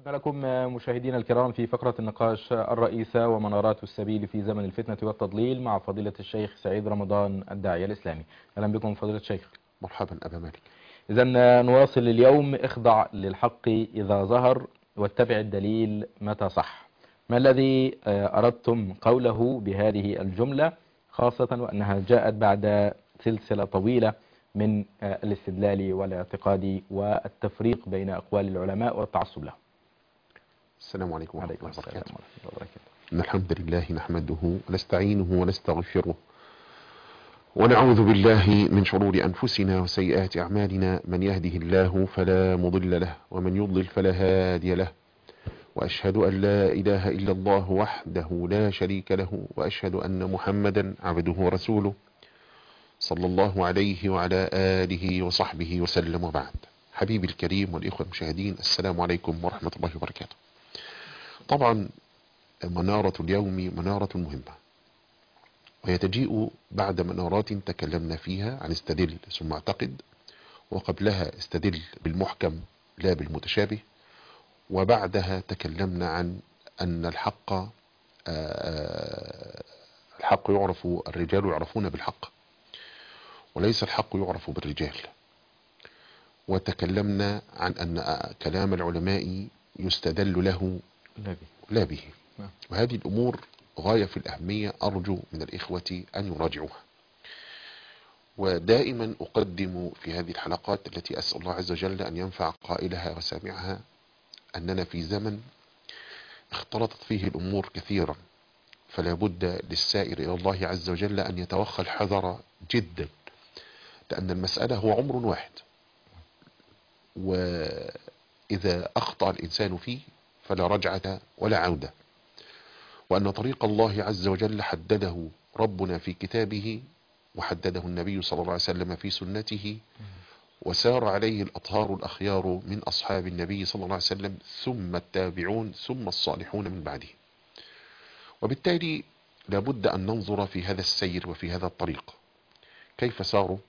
لكم مشاهدينا الكرام في فقرة النقاش الرئيسة ومنارات السبيل في زمن الفتنة والتضليل مع فضيلة الشيخ سعيد رمضان الداعية الإسلامي أهلا بكم فضيلة الشيخ مرحبا أبا مالك إذا نواصل اليوم اخضع للحق إذا ظهر واتبع الدليل متى صح ما الذي أردتم قوله بهذه الجملة خاصة وأنها جاءت بعد سلسلة طويلة من الاستدلال والاعتقاد والتفريق بين أقوال العلماء والتعصب لهم السلام عليكم ورحمة عليكم الله السلام وبركاته ورحمة الله وبركاته إن الحمد لله نحمده ونستعينه ونستغفره ونعوذ بالله من شرور أنفسنا وسيئات أعمالنا من يهده الله فلا مضل له ومن يضلل فلا هادي له وأشهد أن لا إله إلا الله وحده لا شريك له وأشهد أن محمدا عبده ورسوله صلى الله عليه وعلى آله وصحبه وسلم وبعد حبيبي الكريم والإخوة المشاهدين السلام عليكم ورحمة الله وبركاته طبعا منارة اليوم منارة مهمة وهي تجيء بعد منارات تكلمنا فيها عن استدل ثم اعتقد وقبلها استدل بالمحكم لا بالمتشابه وبعدها تكلمنا عن أن الحق آه، الحق يعرف الرجال يعرفون بالحق وليس الحق يعرف بالرجال وتكلمنا عن أن كلام العلماء يستدل له النبي لا به نعم. وهذه الأمور غاية في الأهمية أرجو من الإخوة أن يراجعوها ودائما أقدم في هذه الحلقات التي أسأل الله عز وجل أن ينفع قائلها وسامعها أننا في زمن اختلطت فيه الأمور كثيرا فلا بد للسائر إلى الله عز وجل أن يتوخى الحذر جدا لأن المسألة هو عمر واحد وإذا أخطأ الإنسان فيه فلا رجعة ولا عودة وأن طريق الله عز وجل حدده ربنا في كتابه وحدده النبي صلى الله عليه وسلم في سنته وسار عليه الأطهار الأخيار من أصحاب النبي صلى الله عليه وسلم ثم التابعون ثم الصالحون من بعده وبالتالي لابد أن ننظر في هذا السير وفي هذا الطريق كيف ساروا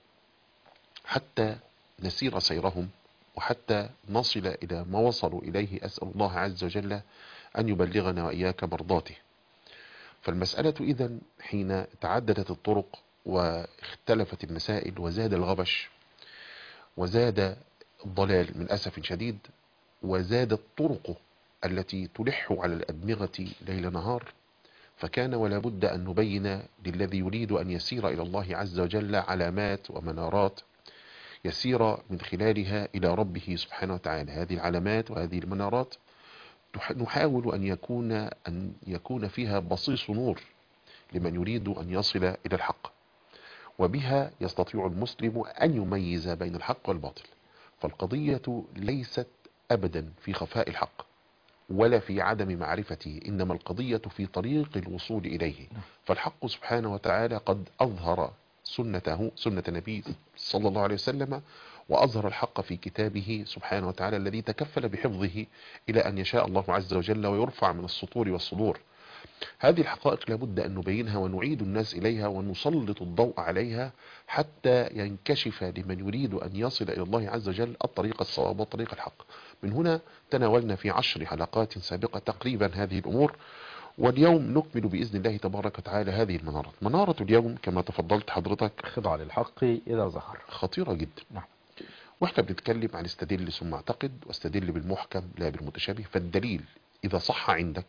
حتى نسير سيرهم وحتى نصل إلى ما وصلوا إليه أسأل الله عز وجل أن يبلغنا وإياك مرضاته فالمسألة إذا حين تعددت الطرق واختلفت المسائل وزاد الغبش وزاد الضلال من أسف شديد وزادت طرقه التي تلح على الأدمغة ليل نهار فكان ولا بد أن نبين للذي يريد أن يسير إلى الله عز وجل علامات ومنارات يسير من خلالها إلى ربه سبحانه وتعالى هذه العلامات وهذه المنارات تح- نحاول أن يكون أن يكون فيها بصيص نور لمن يريد أن يصل إلى الحق وبها يستطيع المسلم أن يميز بين الحق والباطل فالقضية ليست أبدا في خفاء الحق ولا في عدم معرفته إنما القضية في طريق الوصول إليه فالحق سبحانه وتعالى قد أظهر سنته سنة النبي صلى الله عليه وسلم وأظهر الحق في كتابه سبحانه وتعالى الذي تكفل بحفظه إلى أن يشاء الله عز وجل ويرفع من السطور والصدور هذه الحقائق لابد أن نبينها ونعيد الناس إليها ونسلط الضوء عليها حتى ينكشف لمن يريد أن يصل إلى الله عز وجل الطريق الصواب والطريق الحق من هنا تناولنا في عشر حلقات سابقة تقريبا هذه الأمور واليوم نكمل بإذن الله تبارك وتعالى هذه المنارات منارة اليوم كما تفضلت حضرتك خضع للحق إذا ظهر خطيرة جدا نعم. واحنا بنتكلم عن استدل ثم اعتقد واستدل بالمحكم لا بالمتشابه فالدليل إذا صح عندك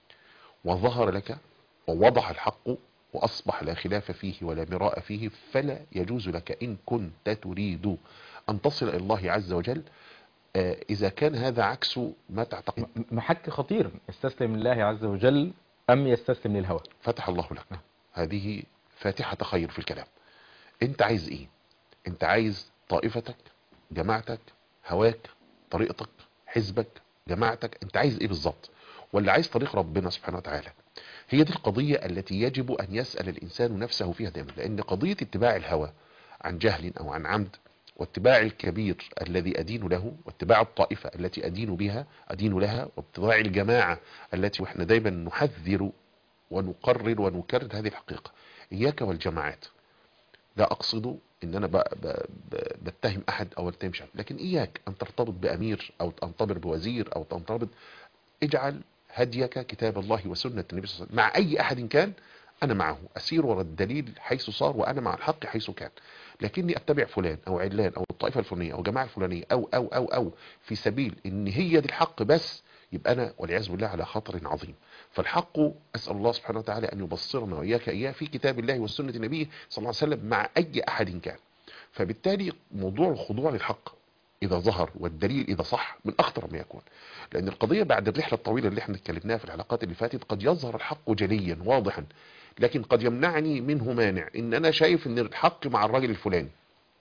وظهر لك ووضح الحق وأصبح لا خلاف فيه ولا مراء فيه فلا يجوز لك إن كنت تريد أن تصل إلى الله عز وجل آه، إذا كان هذا عكس ما تعتقد م- محك خطير يستسلم لله عز وجل أم يستسلم للهوى فتح الله لك هذه فاتحة خير في الكلام انت عايز ايه انت عايز طائفتك جماعتك هواك طريقتك حزبك جماعتك انت عايز ايه بالظبط ولا عايز طريق ربنا سبحانه وتعالى هي دي القضية التي يجب ان يسأل الانسان نفسه فيها دائما لان قضية اتباع الهوى عن جهل او عن عمد واتباع الكبير الذي أدين له واتباع الطائفة التي أدين بها أدين لها واتباع الجماعة التي وإحنا دايما نحذر ونقرر ونكرر هذه الحقيقة إياك والجماعات لا أقصد ان انا ب... ب... ب... بتهم احد او اتهم شعب لكن اياك ان ترتبط بامير او تنتظر بوزير او تنتظر اجعل هديك كتاب الله وسنة النبي صلى الله عليه وسلم مع اي احد كان انا معه اسير ورا الدليل حيث صار وانا مع الحق حيث كان لكني اتبع فلان او علان او الطائفة الفلانية او جماعة الفلانية او او او او في سبيل ان هي دي الحق بس يبقى انا والعياذ بالله على خطر عظيم فالحق اسال الله سبحانه وتعالى ان يبصرنا واياك اياه في كتاب الله وسنه النبي صلى الله عليه وسلم مع اي احد كان فبالتالي موضوع الخضوع للحق اذا ظهر والدليل اذا صح من اخطر ما يكون لان القضيه بعد الرحله الطويله اللي احنا اتكلمناها في الحلقات اللي فاتت قد يظهر الحق جليا واضحا لكن قد يمنعني منه مانع ان انا شايف ان الحق مع الراجل الفلاني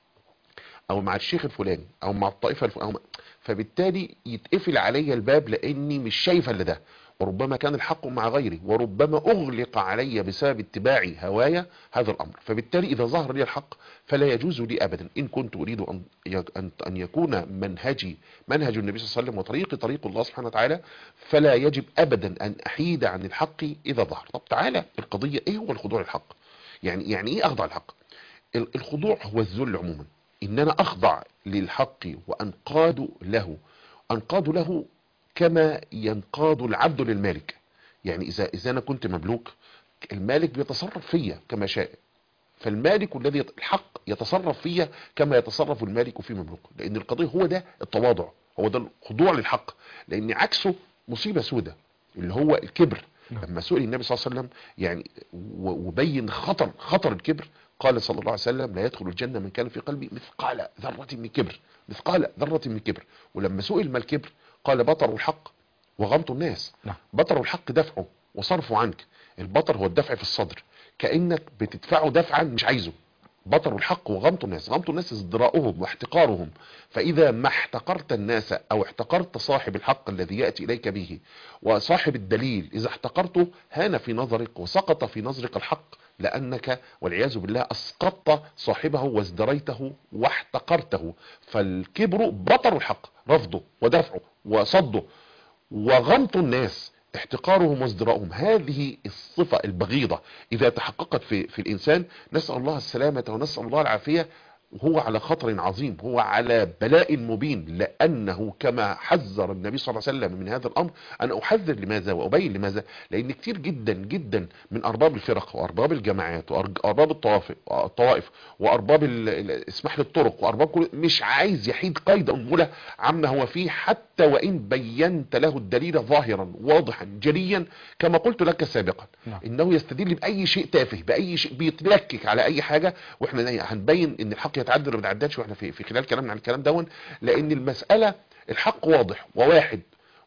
او مع الشيخ الفلاني او مع الطائفه الفلانيه أو فبالتالي يتقفل علي الباب لاني مش شايف الا ده وربما كان الحق مع غيري وربما اغلق علي بسبب اتباعي هوايا هذا الامر فبالتالي اذا ظهر لي الحق فلا يجوز لي ابدا ان كنت اريد ان ان ان يكون منهجي منهج النبي صلى الله عليه وسلم وطريقي طريق الله سبحانه وتعالى فلا يجب ابدا ان احيد عن الحق اذا ظهر طب تعالى القضيه ايه هو الخضوع للحق يعني يعني ايه اخضع الحق الخضوع هو الذل عموما ان انا اخضع للحق وانقاد له انقاد له كما ينقاد العبد للمالك يعني اذا اذا انا كنت مملوك المالك بيتصرف فيا كما شاء فالمالك الذي الحق يتصرف فيا كما يتصرف المالك في مملوك لان القضيه هو ده التواضع هو ده الخضوع للحق لان عكسه مصيبه سودة اللي هو الكبر لما سئل النبي صلى الله عليه وسلم يعني وبين خطر خطر الكبر قال صلى الله عليه وسلم لا يدخل الجنة من كان في قلبي مثقال ذرة من كبر مثقال ذرة من كبر ولما سئل ما الكبر قال بطر الحق وغمط الناس نعم. بطر الحق دفعه وصرفه عنك البطر هو الدفع في الصدر كأنك بتدفعه دفعا مش عايزه بطر الحق وغمط الناس غمط الناس ازدراؤهم واحتقارهم فإذا ما احتقرت الناس أو احتقرت صاحب الحق الذي يأتي إليك به وصاحب الدليل إذا احتقرته هان في نظرك وسقط في نظرك الحق لأنك والعياذ بالله أسقطت صاحبه وازدريته واحتقرته فالكبر بطر الحق رفضه ودفعه وصده وغمط الناس احتقارهم وازدراؤهم هذه الصفة البغيضة إذا تحققت في, في الإنسان نسأل الله السلامة ونسأل الله العافية هو على خطر عظيم هو على بلاء مبين لأنه كما حذر النبي صلى الله عليه وسلم من هذا الأمر أنا أحذر لماذا وأبين لماذا لأن كتير جدا جدا من أرباب الفرق وأرباب الجماعات وأرباب الطوائف الطوائف وأرباب اسمح للطرق وأرباب كل مش عايز يحيد قيد أنملة عما هو فيه حتى وإن بينت له الدليل ظاهرا واضحا جليا كما قلت لك سابقا نعم. إنه يستدل بأي شيء تافه بأي شيء بيتلكك على أي حاجة وإحنا هنبين إن الحق يتعدل وما يتعدلش واحنا في في خلال كلامنا عن الكلام دون لان المساله الحق واضح وواحد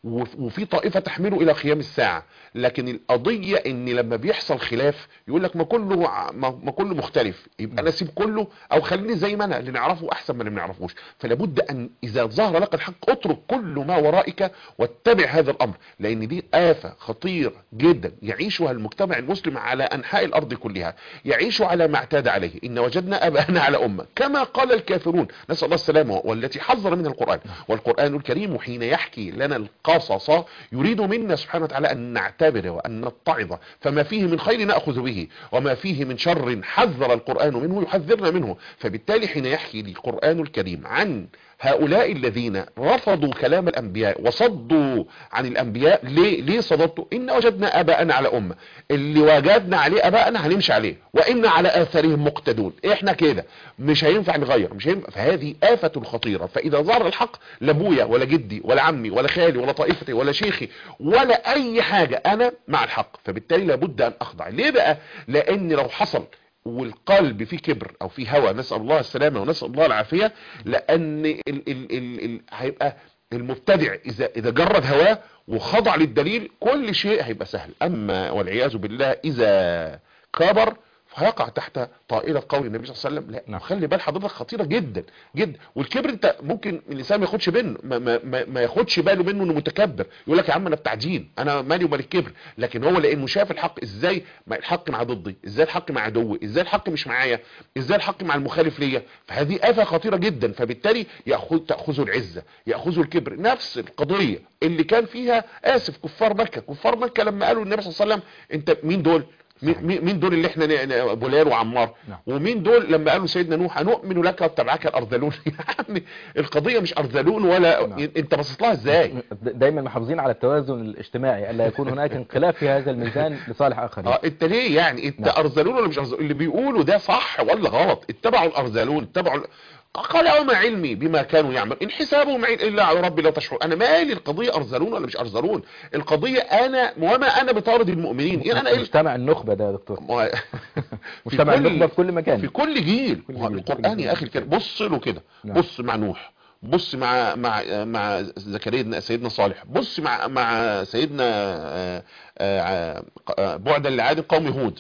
وفي طائفة تحمله الى قيام الساعة لكن القضية ان لما بيحصل خلاف يقول لك ما كله ما كله مختلف يبقى انا اسيب كله او خليني زي ما انا اللي نعرفه احسن من اللي ما نعرفوش فلابد ان اذا ظهر لك الحق اترك كل ما ورائك واتبع هذا الامر لان دي آفة خطيرة جدا يعيشها المجتمع المسلم على انحاء الارض كلها يعيش على ما اعتاد عليه ان وجدنا اباءنا على امة كما قال الكافرون نسأل الله السلامة والتي حذر منها القرآن والقرآن الكريم حين يحكي لنا القصص يريد منا سبحانه وتعالى ان نعتبر وان نتعظ فما فيه من خير نأخذ به وما فيه من شر حذر القرآن منه يحذرنا منه فبالتالي حين يحكي القرآن الكريم عن هؤلاء الذين رفضوا كلام الانبياء وصدوا عن الانبياء ليه ليه صددتوا ان وجدنا اباءنا على امه اللي وجدنا عليه اباءنا هنمشي عليه وان على اثارهم مقتدون احنا كده مش هينفع نغير مش هينفع فهذه آفة خطيرة فاذا ظهر الحق لا ابويا ولا جدي ولا عمي ولا خالي ولا طائفتي ولا شيخي ولا اي حاجة انا مع الحق فبالتالي لابد ان اخضع ليه بقى لان لو حصل والقلب فيه كبر او فيه هوى نسأل الله السلامة ونسأل الله العافية لان ال ال ال ال هيبقى المبتدع اذا اذا جرد هواه وخضع للدليل كل شيء هيبقى سهل اما والعياذ بالله اذا كبر فيقع تحت طائلة قول النبي صلى الله عليه وسلم لا نعم. خلي بال حضرتك خطيرة جدا جدا والكبر انت ممكن الانسان ما ياخدش منه ما, ما, ما, ما ياخدش باله منه انه متكبر يقول لك يا عم انا بتاع دين انا مالي ومال الكبر لكن هو لانه شاف الحق ازاي ما الحق مع ضدي ازاي الحق مع عدوي ازاي الحق مش معايا ازاي الحق مع المخالف ليا فهذه آفة خطيرة جدا فبالتالي ياخذ تاخذه العزة ياخذه الكبر نفس القضية اللي كان فيها اسف كفار مكة كفار مكة لما قالوا النبي صلى الله عليه وسلم انت مين دول مين- صحيح. مين مين دول اللي احنا ن- ن- بلال وعمار نعم. ومين دول لما قالوا سيدنا نوح هنؤمن لك واتبعك الارذلون يا عمي القضيه مش ارذلون ولا نعم. انت باصص لها ازاي د- دايما محافظين على التوازن الاجتماعي الا يكون هناك انقلاب في هذا الميزان لصالح اخرين اه انت ليه يعني انت نعم. ارذلون ولا مش ارذلون اللي بيقولوا ده صح ولا غلط اتبعوا الارذلون اتبعوا ال- قال وما علمي بما كانوا يعمل ان حسابهم عين الا على ربي لا تشعر انا مالي القضيه ارذلون ولا مش ارذلون القضيه انا وما انا بطارد المؤمنين يعني انا إيه مجتمع النخبة ده يا دكتور ما- في مجتمع كل- النخبة في كل مكان في كل جيل كل ما هو جيل، القرآن كل يا جيل. أخي الكريم بص له كده نعم. بص مع نوح بص مع مع مع زكريا سيدنا صالح بص مع مع سيدنا آه، آه، آه، بعدا لعاد قوم هود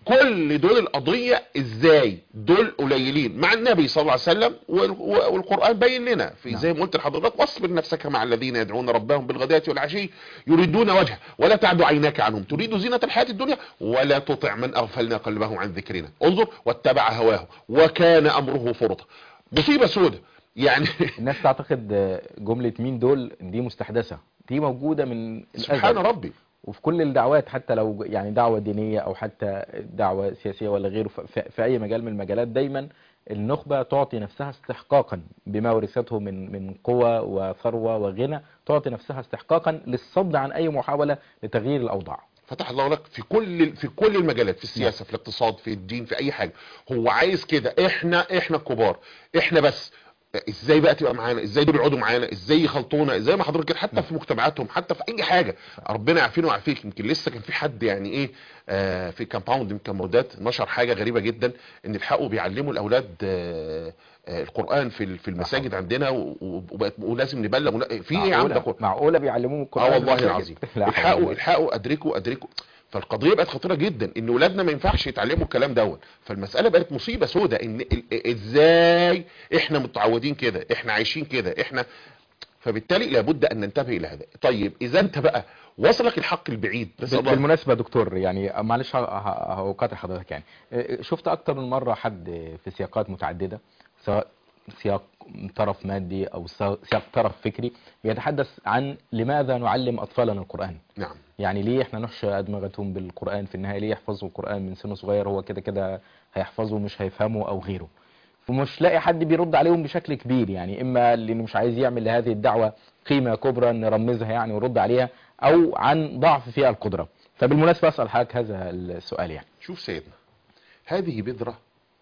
كل دول القضية ازاي دول قليلين مع النبي صلى الله عليه وسلم وال- والقرآن بين لنا في نعم. زي ما قلت لحضرتك واصبر نفسك مع الذين يدعون ربهم بالغداة والعشي يريدون وجهه ولا تعد عيناك عنهم تريد زينة الحياة الدنيا ولا تطع من اغفلنا قلبه عن ذكرنا انظر واتبع هواه وكان امره فرطا مصيبة سودة يعني الناس تعتقد آه، جملة مين دول دي مستحدثة دي موجودة من سبحان الأزل. ربي وفي كل الدعوات حتى لو يعني دعوة دينية أو حتى دعوة سياسية ولا غيره ف- في في أي مجال من المجالات دايما النخبة تعطي نفسها استحقاقا بما ورثته من من قوة وثروة وغنى تعطي نفسها استحقاقا للصد عن أي محاولة لتغيير الأوضاع فتح الله لك في كل في كل المجالات في السياسه في الاقتصاد في الدين في اي حاجه هو عايز كده احنا احنا الكبار احنا بس ازاي بقى تبقى معانا ازاي دول يقعدوا معانا ازاي يخلطونا ازاي ما حضرتك كده حتى في مجتمعاتهم حتى في اي حاجه ربنا يعافينا ويعافيك يمكن لسه كان في حد يعني ايه آه في كامباوند من كامباوندات نشر حاجه غريبه جدا ان الحقوا بيعلموا الاولاد آه آه القران في ال- في المساجد عندنا و- و- وبقت ولازم نبلغ ولا- في ايه يا عم ده معقولة, معقولة بيعلموهم القرآن اه والله في المساجد؟ العظيم لا حول الحقوا ولا الحقوا ادركوا ادركوا فالقضيه بقت خطيره جدا ان ولادنا ما ينفعش يتعلموا الكلام دوت فالمساله بقت مصيبه سودة ان ال- ازاي احنا متعودين كده احنا عايشين كده احنا فبالتالي لابد ان ننتبه الى هذا طيب اذا انت بقى وصلك الحق البعيد بس بال- الله بالمناسبة يا دكتور يعني معلش ه- ه- هقاطع حضرتك يعني إيه، شفت أكتر من مرة حد في سياقات متعددة سواء سياق طرف مادي أو سا- سياق طرف فكري بيتحدث عن لماذا نعلم أطفالنا القرآن نعم يعني ليه احنا نحشى أدمغتهم بالقرآن في النهاية ليه يحفظوا القرآن من سن صغير هو كده كده هيحفظه مش هيفهمه أو غيره ومش لاقي حد بيرد عليهم بشكل كبير يعني إما لأنه مش عايز يعمل لهذه الدعوة قيمة كبرى نرمزها يعني ورد عليها أو عن ضعف فيها القدرة فبالمناسبة أسأل حضرتك هذا السؤال يعني شوف سيدنا هذه بذره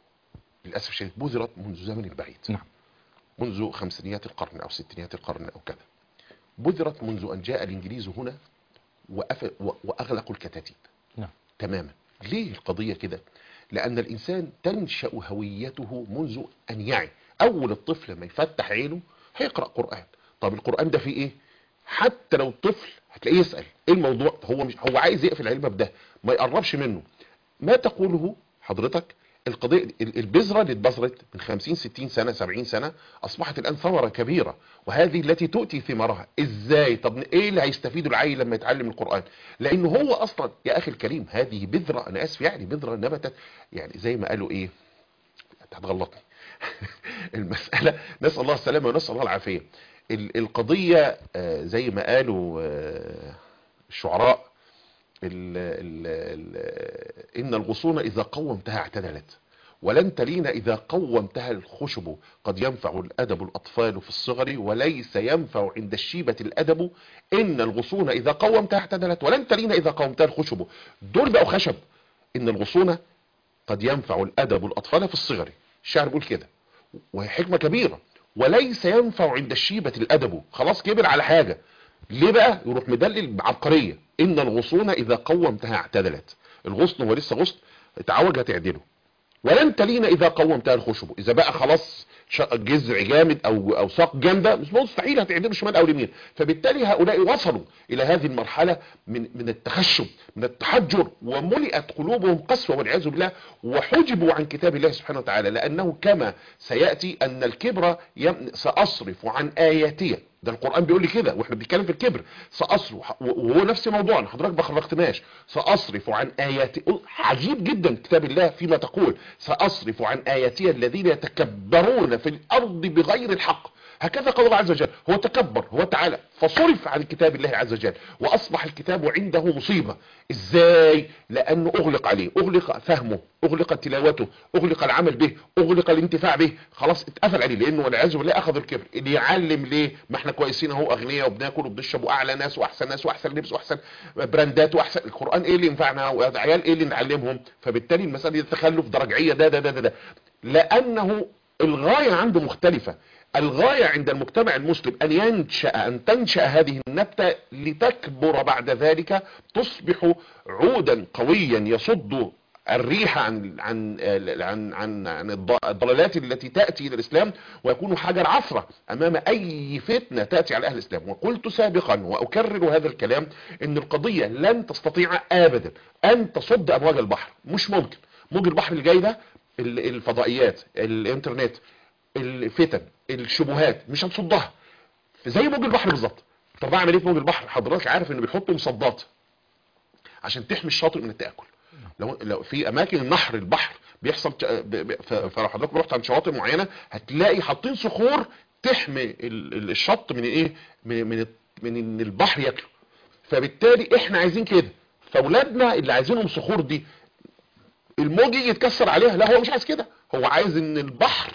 للاسف الشديد بذرت منذ زمن بعيد نعم منذ خمسينيات القرن او ستينيات القرن او كذا بذرت منذ ان جاء الانجليز هنا وأف... و- واغلقوا الكتاتيب نعم تماما ليه القضية كده لأن الإنسان تنشأ هويته منذ أن يعي أول الطفل لما يفتح عينه هيقرأ قرآن طب القرآن ده فيه إيه حتى لو الطفل هتلاقيه يسأل إيه الموضوع هو مش هو عايز يقفل علبة بده ما يقربش منه ما تقوله حضرتك القضية ال- البذرة اللي اتبذرت من 50 60 سنة 70 سنة أصبحت الآن ثمرة كبيرة وهذه التي تؤتي ثمارها إزاي طب إيه اللي هيستفيده العيل لما يتعلم القرآن لأنه هو أصلا يا أخي الكريم هذه بذرة أنا آسف يعني بذرة نبتت يعني زي ما قالوا إيه أنت هتغلطني المسألة نسأل الله السلامة ونسأل الله العافية ال- القضية آه، زي ما قالوا آه، الشعراء ال ال ال إن الغصون إذا قومتها اعتدلت ولن تلين إذا قومتها الخشب قد ينفع الأدب الأطفال في الصغر وليس ينفع عند الشيبة الأدب إن الغصون إذا قومتها اعتدلت ولن تلين إذا قومتها الخشب دول بقوا خشب إن الغصون قد ينفع الأدب الأطفال في الصغر الشعر بيقول كده وهي حكمة كبيرة وليس ينفع عند الشيبة الأدب خلاص كبر على حاجة ليه بقى يروح مدلل بعبقرية إن الغصون إذا قومتها اعتدلت الغصن هو لسه غصن اتعوج هتعدله ولن تلين إذا قومتها الخشب إذا بقى خلاص ش- جذع جامد أو أو ساق جامدة مش مستحيل هتعدله شمال أو يمين فبالتالي هؤلاء وصلوا إلى هذه المرحلة من من التخشب من التحجر وملئت قلوبهم قسوة والعياذ بالله وحجبوا عن كتاب الله سبحانه وتعالى لأنه كما سيأتي أن الكبر يم... سأصرف عن آياتي ده القرآن بيقول لي كده واحنا بنتكلم في الكبر سأصرف وهو نفس موضوعنا حضرتك ما خرجتناش سأصرف عن آياتي عجيب جدا كتاب الله فيما تقول سأصرف عن آياتي الذين يتكبرون في الأرض بغير الحق هكذا قال الله عز وجل هو تكبر هو تعالى فصرف عن كتاب الله عز وجل واصبح الكتاب عنده مصيبة ازاي لانه اغلق عليه اغلق فهمه اغلق تلاوته اغلق العمل به اغلق الانتفاع به خلاص اتقفل عليه لانه والعياذ بالله اخذ الكبر اللي يعلم ليه ما احنا كويسين اهو اغنياء وبناكل وبنشرب واعلى ناس واحسن ناس واحسن لبس واحسن براندات واحسن القران ايه اللي ينفعنا وعيال ايه اللي نعلمهم فبالتالي المساله دي تخلف درجعيه ده ده ده ده, ده. لانه الغايه عنده مختلفه الغاية عند المجتمع المسلم أن ينشأ أن تنشأ هذه النبتة لتكبر بعد ذلك تصبح عودا قويا يصد الريح عن عن عن عن, عن الضلالات التي تأتي إلى الإسلام ويكون حجر عثرة أمام أي فتنة تأتي على أهل الإسلام وقلت سابقا وأكرر هذا الكلام أن القضية لن تستطيع أبدا أن تصد أمواج البحر مش ممكن موج البحر الجاي ده الفضائيات الانترنت الفتن الشبهات مش هتصدها زي موج البحر بالظبط طب اعمل ايه في موج البحر حضرتك عارف انه بيحطوا مصدات عشان تحمي الشاطئ من التاكل لو لو في اماكن نهر البحر بيحصل فلو حضرتك رحت عند شواطئ معينه هتلاقي حاطين صخور تحمي الشط من ايه من من من ان البحر ياكله فبالتالي احنا عايزين كده فاولادنا اللي عايزينهم صخور دي الموج يجي يتكسر عليها لا هو مش عايز كده هو عايز ان البحر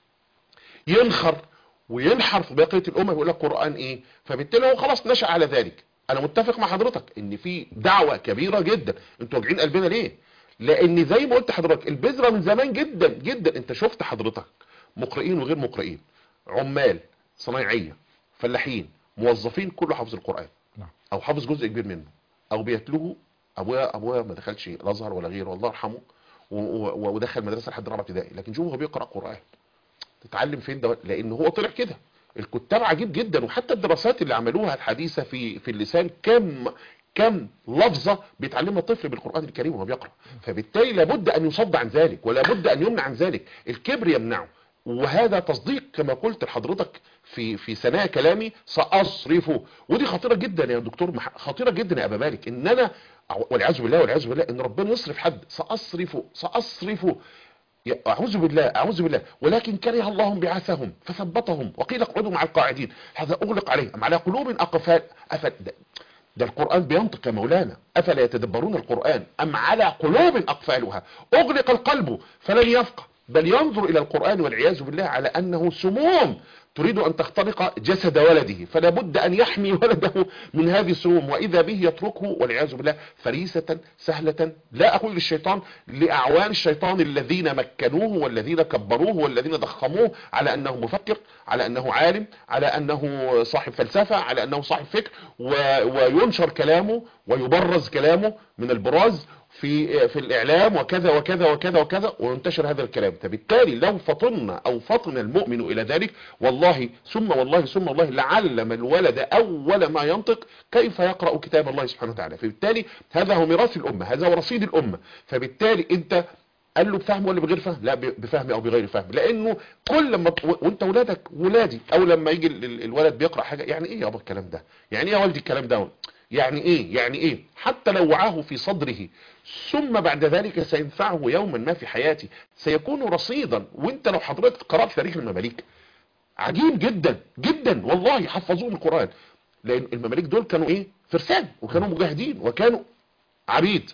ينخر وينحر في بقيه الامه ويقول لك قران ايه فبالتالي هو خلاص نشا على ذلك انا متفق مع حضرتك ان في دعوه كبيره جدا انتوا واجعين قلبنا ليه لان زي ما قلت حضرتك البذره من زمان جدا جدا انت شفت حضرتك مقرئين وغير مقرئين عمال صنايعيه فلاحين موظفين كله حافظ القران نعم. او حافظ جزء كبير منه او بيتلوه ابويا ابويا ما دخلش الازهر ولا غيره والله يرحمه و- و- ودخل مدرسه لحد رابعه ابتدائي لكن شوف هو بيقرا قران تتعلم فين ده لان هو طلع كده الكتاب عجيب جدا وحتى الدراسات اللي عملوها الحديثه في في اللسان كم كم لفظه بيتعلمها الطفل بالقران الكريم وهو بيقرا فبالتالي لابد ان يصد عن ذلك ولا بد ان يمنع عن ذلك الكبر يمنعه وهذا تصديق كما قلت لحضرتك في في ثنايا كلامي ساصرف ودي خطيره جدا يا دكتور مح... خطيره جدا يا ابا مالك ان انا والعياذ بالله والعياذ بالله ان ربنا يصرف حد ساصرف ساصرف يا- اعوذ بالله اعوذ بالله ولكن كره الله بعثهم فثبتهم وقيل اقعدوا مع القاعدين هذا اغلق عليهم على قلوب اقفال أفل ده, ده القران بينطق يا مولانا افلا يتدبرون القران ام على قلوب اقفالها اغلق القلب فلن يفقه بل ينظر الى القران والعياذ بالله على انه سموم تريد ان تخترق جسد ولده فلا بد ان يحمي ولده من هذه السموم واذا به يتركه والعياذ بالله فريسه سهله لا اقول للشيطان لاعوان الشيطان الذين مكنوه والذين كبروه والذين ضخموه على انه مفكر على انه عالم على انه صاحب فلسفه على انه صاحب فكر و... وينشر كلامه ويبرز كلامه من البراز في في الاعلام وكذا وكذا وكذا وكذا وينتشر هذا الكلام فبالتالي لو فطنا او فطن المؤمن الى ذلك والله ثم والله ثم والله لعلم الولد اول ما ينطق كيف يقرا كتاب الله سبحانه وتعالى فبالتالي هذا هو ميراث الامه هذا هو رصيد الامه فبالتالي انت قال له بفهم ولا بغير فهم لا ب- بفهم او بغير فهم لانه كل لما ت- و- وانت ولادك ولادي او لما يجي ال- ال- الولد بيقرا حاجه يعني ايه يابا الكلام ده يعني ايه يا والدي الكلام ده يعني ايه يعني ايه حتى لو وعاه في صدره ثم بعد ذلك سينفعه يوما ما في حياته سيكون رصيدا وانت لو حضرتك قرات تاريخ المماليك عجيب جدا جدا والله يحفظون القران لان المماليك دول كانوا ايه فرسان وكانوا مجاهدين وكانوا عبيد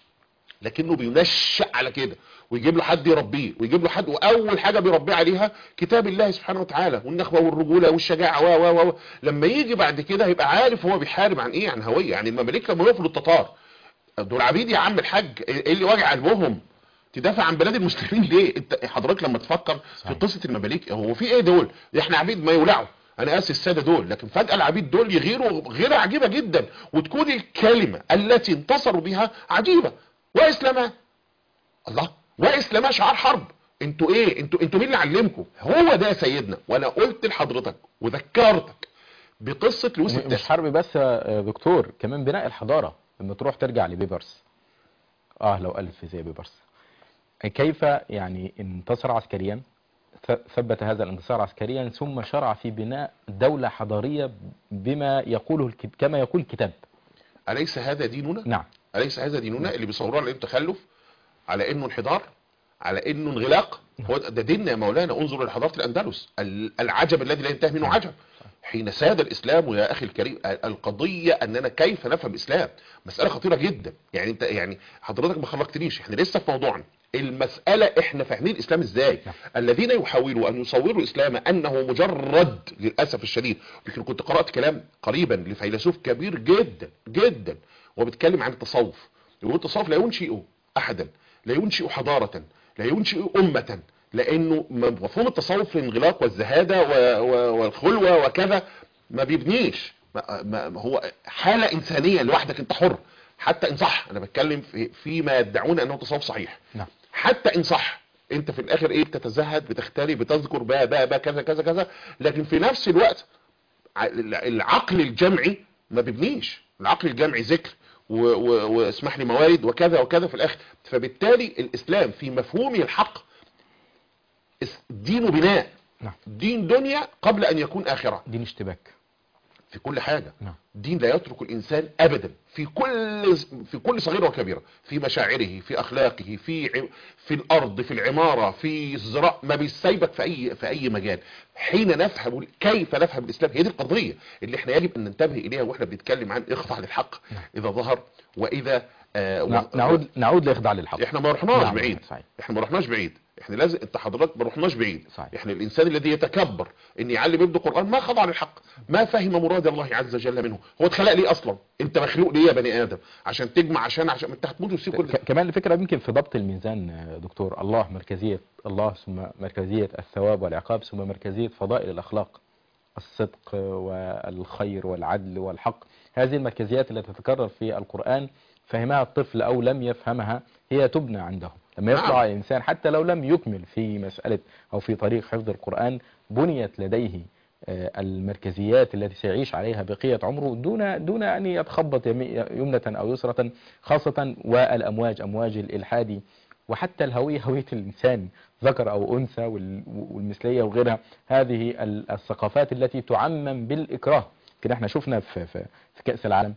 لكنه بينشأ على كده ويجيب له حد يربيه ويجيب له حد واول حاجه بيربيه عليها كتاب الله سبحانه وتعالى والنخوه والرجوله والشجاعه و و و لما يجي بعد كده هيبقى عارف هو بيحارب عن ايه عن هويه يعني المماليك لما يقفلوا التتار دول عبيد يا عم الحاج ايه اللي واجع قلبهم تدافع عن بلاد المسلمين ليه انت حضرتك لما تفكر في صحيح. قصه المماليك هو في ايه دول احنا عبيد ما يولعوا انا اسف الساده دول لكن فجاه العبيد دول يغيروا غيره عجيبه جدا وتكون الكلمه التي انتصروا بها عجيبه واسلام الله واسلام شعار حرب انتوا ايه انتوا انتوا مين اللي علمكم هو ده يا سيدنا وانا قلت لحضرتك وذكرتك بقصه لويس م- مش التاسع حرب بس يا دكتور كمان بناء الحضارة لما تروح ترجع لبيبرس اه لو ألف زي بيبرس كيف يعني انتصر عسكريا ث- ثبت هذا الانتصار عسكريا ثم شرع في بناء دولة حضارية بما يقوله الكت... كما يقول الكتاب اليس هذا ديننا نعم أليس هذا ديننا اللي بيصوروه على انه تخلف على انه انحدار على انه انغلاق هو ده ديننا يا مولانا انظر لحضاره الاندلس ال- العجب الذي لا ينتهي منه عجب حين ساد الاسلام يا اخي الكريم القضيه اننا كيف نفهم الاسلام مساله خطيره جدا يعني انت يعني حضرتك ما خرجتنيش احنا لسه في موضوعنا المساله احنا فاهمين الاسلام ازاي نعم. الذين يحاولوا ان يصوروا الاسلام انه مجرد للاسف الشديد لكن كنت قرات كلام قريبا لفيلسوف كبير جدا جدا وبيتكلم عن التصوف يقول التصوف لا ينشئ احدا لا ينشئ حضاره لا ينشئ امه لانه مفهوم التصوف الانغلاق والزهاده و- و- والخلوه وكذا ما بيبنيش ما ما هو حاله انسانيه لوحدك انت حر حتى ان صح انا بتكلم في فيما يدعون انه تصوف صحيح نعم حتى ان صح انت في الاخر ايه بتتزهد بتختلي بتذكر بقى بقى بقى كذا كذا كذا لكن في نفس الوقت ع- العقل الجمعي ما بيبنيش العقل الجمعي ذكر و- و- واسمح لي موارد وكذا وكذا في الاخر فبالتالي الاسلام في مفهومه الحق اس- دينه بناء نعم دين دنيا قبل ان يكون اخره دين اشتباك في كل حاجه نعم دين لا يترك الانسان ابدا في كل في كل صغيره وكبيره في مشاعره في اخلاقه في ع- في الارض في العماره في الزراعه ما بيسيبك في اي في اي مجال حين نفهم كيف نفهم الاسلام هي دي القضيه اللي احنا يجب ان ننتبه اليها واحنا بنتكلم عن اخضع للحق اذا ظهر واذا آه نع- و- نعود نعود لاخضاع للحق احنا ما رحناش نعم، بعيد صحيح. احنا ما رحناش بعيد احنا لازم انت حضرتك ما رحناش بعيد صحيح. احنا الانسان الذي يتكبر ان يعلم ابنه قران ما خضع للحق ما فهم مراد الله عز وجل منه هو اتخلق ليه اصلا انت مخلوق ليه يا بني ادم عشان تجمع عشان عشان ما انت هتموت وتسيب كل ده ك- كمان الفكرة يمكن في ضبط الميزان آه، دكتور الله مركزية الله ثم مركزية الثواب والعقاب ثم مركزية فضائل الأخلاق الصدق والخير والعدل والحق هذه المركزيات التي تتكرر في القرآن فهمها الطفل أو لم يفهمها هي تبنى عنده لما نعم. يطلع الإنسان حتى لو لم يكمل في مسألة أو في طريق حفظ القرآن بنيت لديه آه، المركزيات التي سيعيش عليها بقية عمره دون دون أن يتخبط يمي- يمنة أو يسرة خاصة والأمواج أمواج الإلحاد وحتى الهوية هوية الإنسان ذكر أو أنثى وال- والمثلية وغيرها هذه ال- الثقافات التي تعمم بالإكراه كده احنا شفنا في, في, في كأس العالم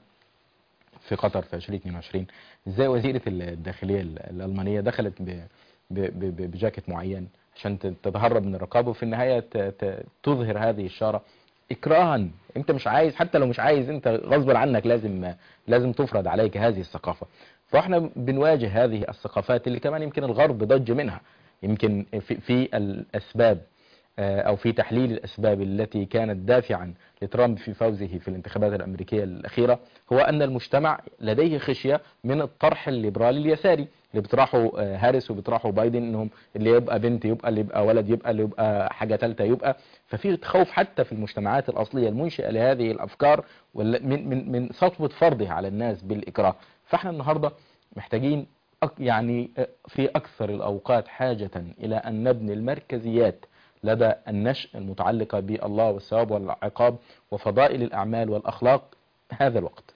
في قطر في 2022 ازاي وزيرة الداخلية ال- الألمانية دخلت ب- ب- ب- بجاكيت معين عشان ت- تتهرب من الرقابة وفي النهاية ت- ت- تظهر هذه الشارة إكراها انت مش عايز حتى لو مش عايز انت غصب عنك لازم لازم تفرض عليك هذه الثقافة فاحنا بنواجه هذه الثقافات اللي كمان يمكن الغرب ضج منها يمكن في, في الأسباب آه، أو في تحليل الأسباب التي كانت دافعا لترامب في فوزه في الانتخابات الأمريكية الأخيرة هو أن المجتمع لديه خشية من الطرح الليبرالي اليساري اللي بيطرحه آه، هاريس وبيطرحه بايدن انهم اللي يبقى بنت يبقى اللي يبقى ولد يبقى اللي يبقى حاجة ثالثه يبقى ففي خوف حتى في المجتمعات الأصلية المنشئة لهذه الأفكار ولا- من من من سطوة فرضها على الناس بالإكراه فاحنا النهاردة محتاجين أك- يعني آه، في أكثر الأوقات حاجة إلى أن نبني المركزيات لدى النشء المتعلقة بالله والثواب والعقاب وفضائل الأعمال والأخلاق هذا الوقت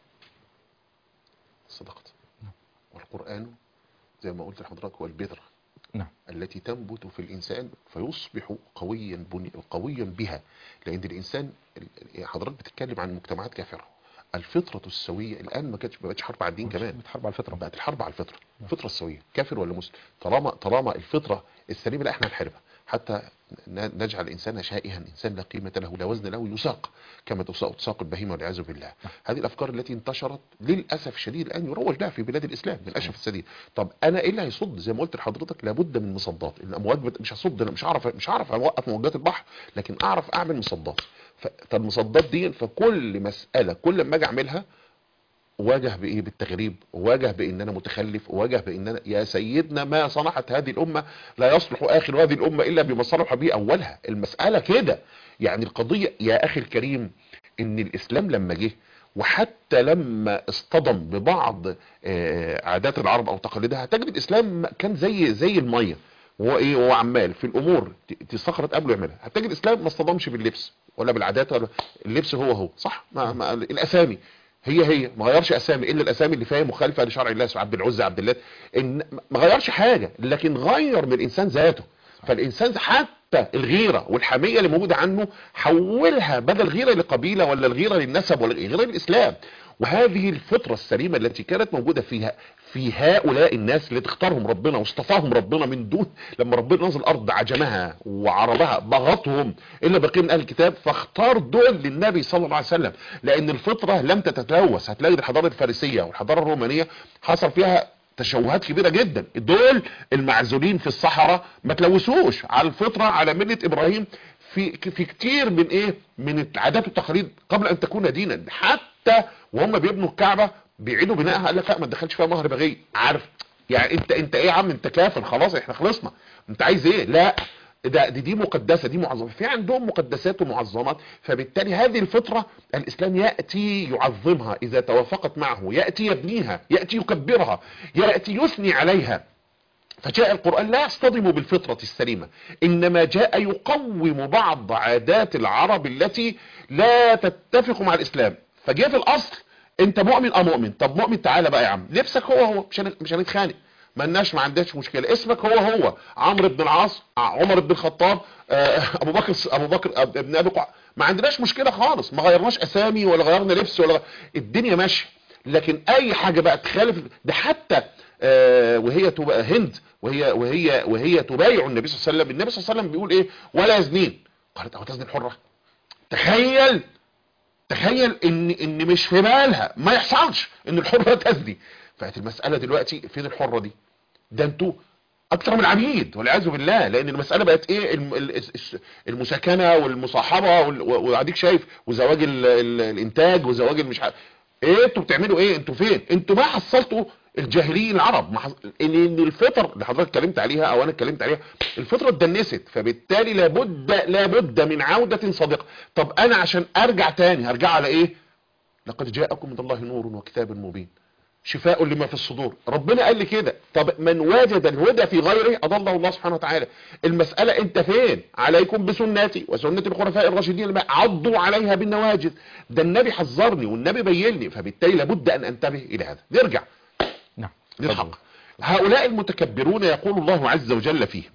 صدقت والقرآن زي ما قلت لحضرتك هو البذرة نعم التي تنبت في الإنسان فيصبح قويا بني قويا بها لأن الإنسان حضرتك بتتكلم عن مجتمعات كافرة الفطرة السوية الآن ما كانتش ما بقتش حرب على الدين كمان بتحارب على الفطرة بقت الحرب على الفطرة الفطرة السوية كافر ولا مسلم طالما طالما الفطرة السليمة لا احنا هنحاربها حتى ن- نجعل الإنسان شائها إنسان لا قيمة له لا وزن له يساق كما تساق تساق البهيمة والعياذ بالله هذه الأفكار التي انتشرت للأسف الشديد الآن يروج لها في بلاد الإسلام للأسف الشديد طب أنا إيه اللي هيصد زي ما قلت لحضرتك لابد من مصدات الأمواج بت- مش هصد أنا مش هعرف مش هعرف أوقف موجات البحر لكن أعرف أعمل مصدات ف- فالمصدات دي فكل مسألة كل ما أجي أعملها واجه بايه بالتغريب واجه بان انا متخلف واجه بان انا يا سيدنا ما صنعت هذه الامه لا يصلح اخر هذه الامه الا بما صلح به اولها المساله كده يعني القضيه يا اخي الكريم ان الاسلام لما جه وحتى لما اصطدم ببعض آه، عادات العرب او تقاليدها تجد الاسلام كان زي زي الميه وهو ايه هو عمال في الامور ت- تستخرج قبله يعملها هتجد الاسلام ما اصطدمش باللبس ولا بالعادات ولا اللبس هو هو صح ما ما الاسامي هي هي ما غيرش اسامي الا الاسامي اللي فيها مخالفه لشرع الله عبد العزى عبد الله إن ما غيرش حاجه لكن غير من الانسان ذاته فالانسان حتى الغيره والحميه اللي موجوده عنه حولها بدل غيره لقبيله ولا الغيره للنسب ولا الغيره للاسلام وهذه الفطره السليمه التي كانت موجوده فيها في هؤلاء الناس اللي تختارهم ربنا واصطفاهم ربنا من دون لما ربنا نزل الارض عجمها وعربها بغطهم الا بقي من اهل الكتاب فاختار دول للنبي صلى الله عليه وسلم لان الفطره لم تتلوث هتلاقي الحضاره الفارسيه والحضاره الرومانيه حصل فيها تشوهات كبيره جدا دول المعزولين في الصحراء ما تلوثوش على الفطره على مله ابراهيم في في كتير من ايه من العادات والتقاليد قبل ان تكون دينا حتى وهم بيبنوا الكعبه بيعيدوا بنائها قال لك لا ما تدخلش فيها مهر بغي عارف يعني انت انت ايه يا عم انت كافر خلاص احنا خلصنا انت عايز ايه لا ده دي, دي مقدسه دي معظمه في عندهم مقدسات ومعظمات فبالتالي هذه الفطره الاسلام ياتي يعظمها اذا توافقت معه ياتي يبنيها ياتي يكبرها ياتي يثني عليها فجاء القرآن لا يصطدم بالفطرة السليمة إنما جاء يقوم بعض عادات العرب التي لا تتفق مع الإسلام فجاء في الأصل أنت مؤمن أه مؤمن طب مؤمن تعالى بقى يا عم لبسك هو هو مش هن- مش هنتخانق مالناش ما عندناش مشكلة اسمك هو هو عمرو بن العاص عمر بن الخطاب آه، ابو بكر ابو بكر أب- ابن ابي قع ما عندناش مشكلة خالص ما غيرناش اسامي ولا غيرنا لبس ولا غ- الدنيا ماشية لكن اي حاجة بقى تخالف ده حتى آه، وهي تبقى هند وهي وهي وهي تبايع النبي صلى الله عليه وسلم النبي صلى الله عليه وسلم بيقول ايه ولا يزنين قالت او تزني الحرة تخيل تخيل ان ان مش في بالها ما يحصلش ان الحرة تزني فقت المسألة دلوقتي فين الحرة دي ده انتوا اكتر من العبيد والعياذ بالله لان المسألة بقت ايه الم- ال- الس- المساكنة والمصاحبة وال- واديك شايف وزواج ال- ال- الانتاج وزواج المش عارف ايه انتوا بتعملوا ايه انتوا فين انتوا ما حصلتوا الجاهليين العرب ما حص... ان إن الفطر اللي حضرتك اتكلمت عليها او انا اتكلمت عليها الفطره اتدنست فبالتالي لابد لابد من عوده صادقه طب انا عشان ارجع تاني هرجع على ايه لقد جاءكم من الله نور وكتاب مبين شفاء لما في الصدور ربنا قال لي كده طب من وجد الهدى في غيره اضله الله سبحانه وتعالى المسألة انت فين عليكم بسنتي وسنة الخلفاء الراشدين الم- عضوا عليها بالنواجذ ده النبي حذرني والنبي بين لي فبالتالي لابد ان انتبه الى هذا نرجع نعم للحق هؤلاء المتكبرون يقول الله عز وجل فيهم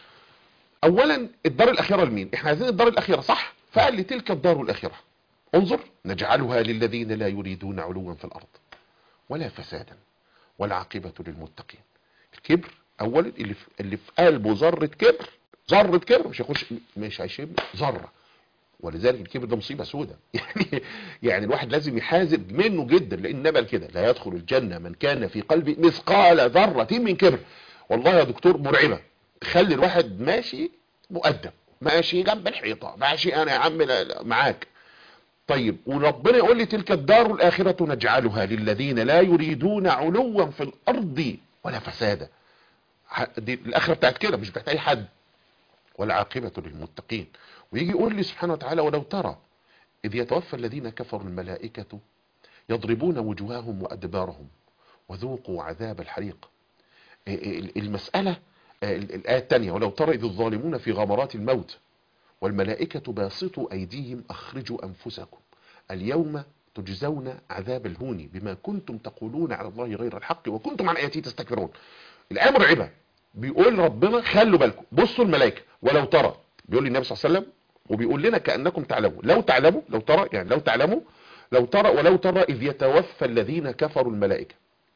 اولا الدار الاخيره لمين احنا عايزين الدار الاخيره صح فقال لي تلك الدار الاخره انظر نجعلها للذين لا يريدون علوا في الارض ولا فسادا والعاقبه للمتقين الكبر اولا اللي في, اللي في قلبه ذره كبر ذره كبر مش هيخش مش هيشم ذره ولذلك الكبر ده مصيبه سوداء يعني يعني الواحد لازم يحاذر منه جدا لان النبي قال كده لا يدخل الجنه من كان في قلبه مثقال ذره من كبر والله يا دكتور مرعبه تخلي الواحد ماشي مؤدب ماشي جنب الحيطه ماشي انا يا عم لا- لا، معاك طيب وربنا يقول لي تلك الدار الاخره نجعلها للذين لا يريدون علوا في الارض ولا فسادا ح- دي الاخره بتاعت كده مش بتاعت اي حد والعاقبة للمتقين ويجي يقول لي سبحانه وتعالى ولو ترى إذ يتوفى الذين كفروا الملائكة يضربون وجوههم وأدبارهم وذوقوا عذاب الحريق إيه إيه المسألة آه، الآية الثانية ولو ترى إذ الظالمون في غمرات الموت والملائكة باسطوا أيديهم أخرجوا أنفسكم اليوم تجزون عذاب الهون بما كنتم تقولون على الله غير الحق وكنتم عن آياته تستكبرون الآية مرعبة بيقول ربنا خلوا بالكم بصوا الملائكة ولو ترى بيقول لي النبي صلى الله عليه وسلم وبيقول لنا كأنكم تعلموا لو تعلموا لو ترى يعني لو تعلموا لو ترى ولو ترى إذ يتوفى الذين كفروا الملائكة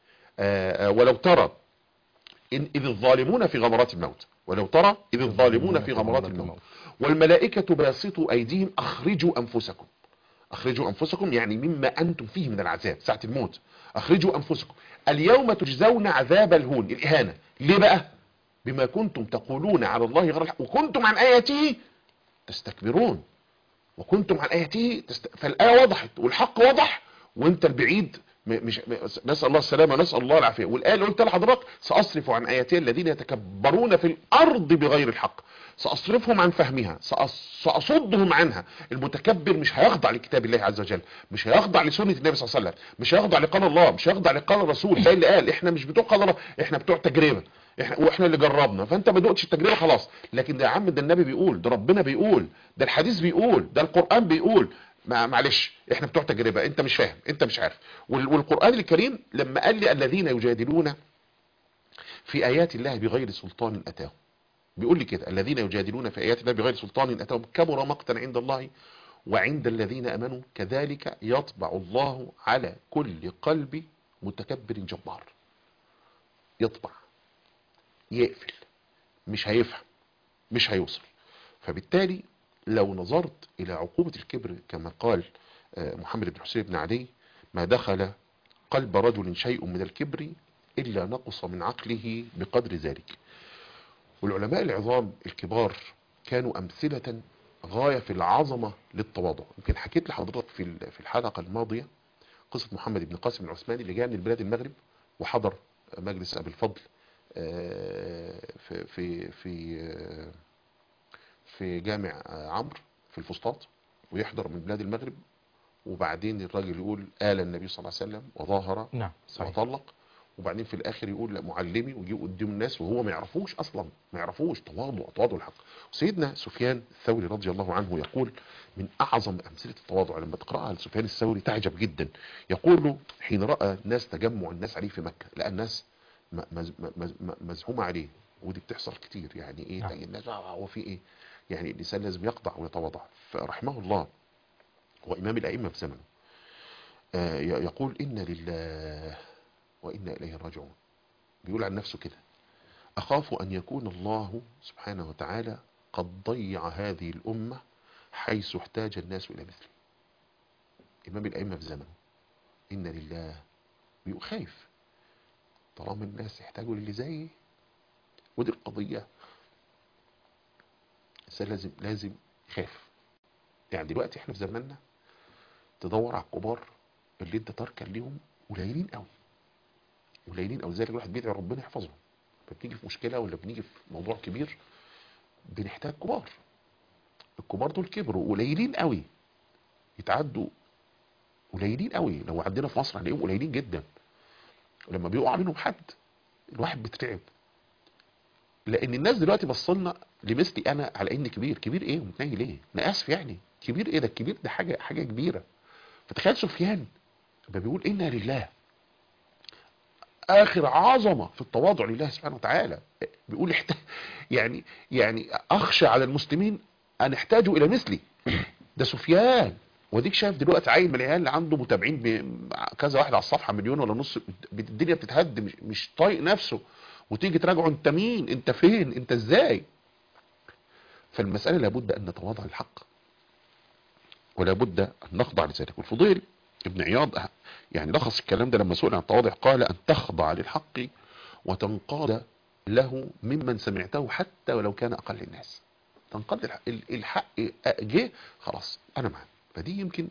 آه، آه، ولو ترى إن إذ الظالمون في غمرات الموت ولو ترى إذ الظالمون في غمرات الموت والملائكة باسطوا أيديهم أخرجوا أنفسكم أخرجوا أنفسكم يعني مما أنتم فيه من العذاب ساعة الموت أخرجوا أنفسكم اليوم تجزون عذاب الهون الإهانة ليه بقى بما كنتم تقولون على الله غير الحق وكنتم عن آياته تستكبرون وكنتم عن آياته تست... فالآية وضحت والحق وضح وانت البعيد م- مش م- نسأل الله السلامة نسأل الله العافية والآية اللي قلت لحضرتك سأصرف عن آياتي الذين يتكبرون في الأرض بغير الحق سأصرفهم عن فهمها سأص- سأصدهم عنها المتكبر مش هيخضع لكتاب الله عز وجل مش هيخضع لسنة النبي صلى الله عليه وسلم مش هيخضع لقال الله مش هيخضع لقال الرسول ده اللي قال احنا مش بتوع قال الله احنا بتوع تجربة احنا واحنا اللي جربنا فانت ما دقتش التجربه خلاص لكن ده يا عم ده النبي بيقول ده ربنا بيقول ده الحديث بيقول ده القران بيقول ما معلش احنا بتوع تجربه انت مش فاهم انت مش عارف وال- والقران الكريم لما قال لي الذين يجادلون في ايات الله بغير سلطان اتاهم بيقول لي كده الذين يجادلون في ايات الله بغير سلطان اتاهم كبر مقتا عند الله وعند الذين امنوا كذلك يطبع الله على كل قلب متكبر جبار يطبع يقفل مش هيفهم مش هيوصل فبالتالي لو نظرت الى عقوبة الكبر كما قال آه، محمد بن حسين بن علي ما دخل قلب رجل شيء من الكبر الا نقص من عقله بقدر ذلك والعلماء العظام الكبار كانوا امثلة غاية في العظمة للتواضع يمكن حكيت لحضرتك في ال- في الحلقة الماضية قصة محمد بن قاسم العثماني اللي جاء من بلاد المغرب وحضر مجلس ابي الفضل آه، في في في آه، في جامع آه، عمرو في الفسطاط ويحضر من بلاد المغرب وبعدين الراجل يقول آل النبي صلى الله عليه وسلم وظاهر نعم صحيح وطلق وبعدين في الاخر يقول لا معلمي ويجي قدام الناس وهو ما يعرفوش اصلا ما يعرفوش تواضع تواضع الحق سيدنا سفيان الثوري رضي الله عنه يقول من اعظم امثله التواضع لما تقراها لسفيان الثوري تعجب جدا يقول حين راى ناس تجمع الناس عليه في مكه لقى الناس م- مز- مز- م- مزحومه عليه ودي بتحصل كتير يعني ايه نعم. تلاقي الناس آه، هو في ايه يعني الانسان لازم يخضع ويتواضع فرحمه الله وامام الائمه في زمنه آه، ي- يقول إن لله وإنا إليه راجعون بيقول عن نفسه كده أخاف أن يكون الله سبحانه وتعالى قد ضيع هذه الأمة حيث احتاج الناس إلى مثله إمام الأئمة في زمنه إن لله بيبقى خايف طالما الناس يحتاجوا للي زيي ودي القضية الإنسان لازم لازم يخاف يعني دلوقتي احنا في زماننا تدور على الكبار اللي انت تركن ليهم قليلين قوي قليلين قوي ذلك الواحد بيدعي ربنا يحفظهم لما بنيجي في مشكله ولا بنيجي في موضوع كبير بنحتاج كبار الكبار دول كبروا قليلين قوي يتعدوا قليلين قوي لو عندنا في مصر هنلاقيهم قليلين جدا لما بيقع منهم حد الواحد بتتعب لان الناس دلوقتي بصلنا لمثلي انا على اني كبير كبير ايه ومتنيل ليه انا اسف يعني كبير ايه ده الكبير ده حاجه حاجه كبيره فتخيل سفيان لما بيقول انا لله اخر عظمه في التواضع لله سبحانه وتعالى بيقول احت... يعني يعني اخشى على المسلمين ان يحتاجوا الى مثلي ده سفيان وديك شايف دلوقتي عيل من العيال اللي عنده متابعين ب- كذا واحد على الصفحه مليون ولا نص الدنيا بتتهد مش, مش طايق نفسه وتيجي تراجعه انت مين انت فين انت ازاي فالمساله لابد ان نتواضع للحق ولا بد ان نخضع لذلك والفضيل ابن عياض أه- يعني لخص الكلام ده لما سئل عن التواضع قال ان تخضع للحق وتنقاد له ممن سمعته حتى ولو كان اقل الناس تنقاد الحق, ال- الحق جه خلاص انا معاه فدي يمكن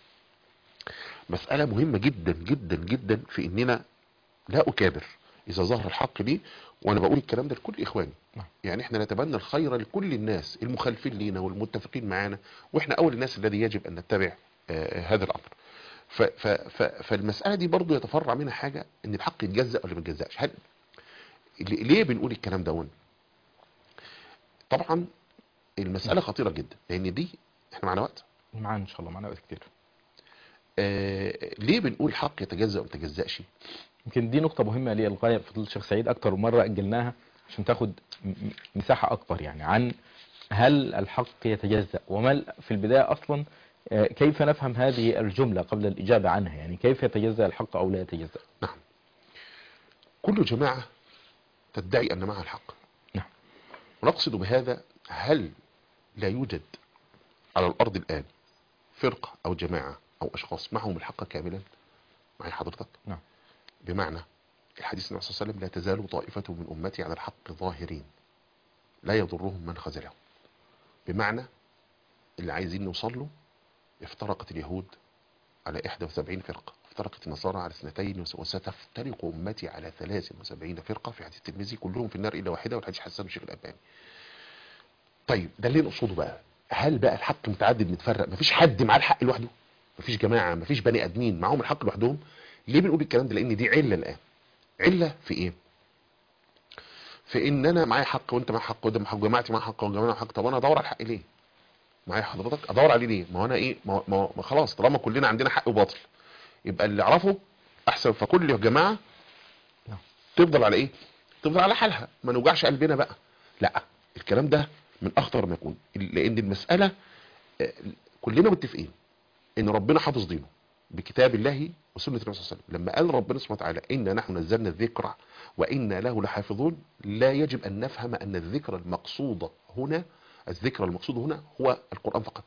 مسألة مهمة جدا جدا جدا في اننا لا اكابر اذا ظهر الحق لي وانا بقول الكلام ده لكل اخواني نعم. يعني احنا نتبنى الخير لكل الناس المخالفين لينا والمتفقين معانا واحنا اول الناس الذي يجب ان نتبع آه، هذا الامر ف ف ف فالمسألة دي برضو يتفرع منها حاجة ان الحق يتجزأ ولا ما يتجزأش هل ل- ليه بنقول الكلام ده طبعا المسألة خطيرة جدا لان دي احنا معنا وقت معانا ان شاء الله معانا وقت كتير آه ليه بنقول الحق يتجزأ وما يتجزأش يمكن دي نقطة مهمة للغاية فضيلة الشيخ سعيد أكتر من مرة أجلناها عشان تاخد م- م- مساحة أكبر يعني عن هل الحق يتجزأ وما ال- في البداية أصلا آه، كيف نفهم هذه الجملة قبل الإجابة عنها يعني كيف يتجزأ الحق أو لا يتجزأ نعم كل جماعة تدعي أن معها الحق نعم. ونقصد بهذا هل لا يوجد على الأرض الآن فرقة أو جماعة أو أشخاص معهم الحق كاملا معي حضرتك نعم. بمعنى الحديث النبي صلى الله عليه وسلم لا تزال طائفة من أمتي على الحق ظاهرين لا يضرهم من خذلهم بمعنى اللي عايزين نوصل له افترقت اليهود على 71 فرقة افترقت النصارى على اثنتين وس- وستفترق أمتي على 73 فرقة في حديث الترمذي كلهم في النار إلا واحدة والحديث حسن الشيخ الألباني طيب ده اللي نقصده بقى هل بقى الحق متعدد متفرق مفيش حد معاه الحق لوحده مفيش جماعة مفيش بني آدمين معاهم الحق لوحدهم ليه بنقول الكلام ده لأن دي علة الآن علة في إيه في ان انا معايا حق وانت معاك حق وده حق جماعتي معاها حق وجماعه معاها حق طب انا ادور على الحق ليه معايا حضرتك ادور عليه ليه ما هو انا ايه ما, ما, ما خلاص طالما كلنا عندنا حق وباطل يبقى اللي اعرفه احسن فكل جماعه نعم. تفضل على ايه تفضل على حالها ما نوجعش قلبنا بقى لا الكلام ده من اخطر ما يكون لان المساله آه، كلنا متفقين ان ربنا حافظ دينه بكتاب الله وسنة النبي صلى الله عليه وسلم لما قال ربنا سبحانه وتعالى إنا نحن نزلنا الذكر وإنا له لحافظون لا يجب أن نفهم أن الذكر المقصود هنا الذكر المقصود هنا هو القرآن فقط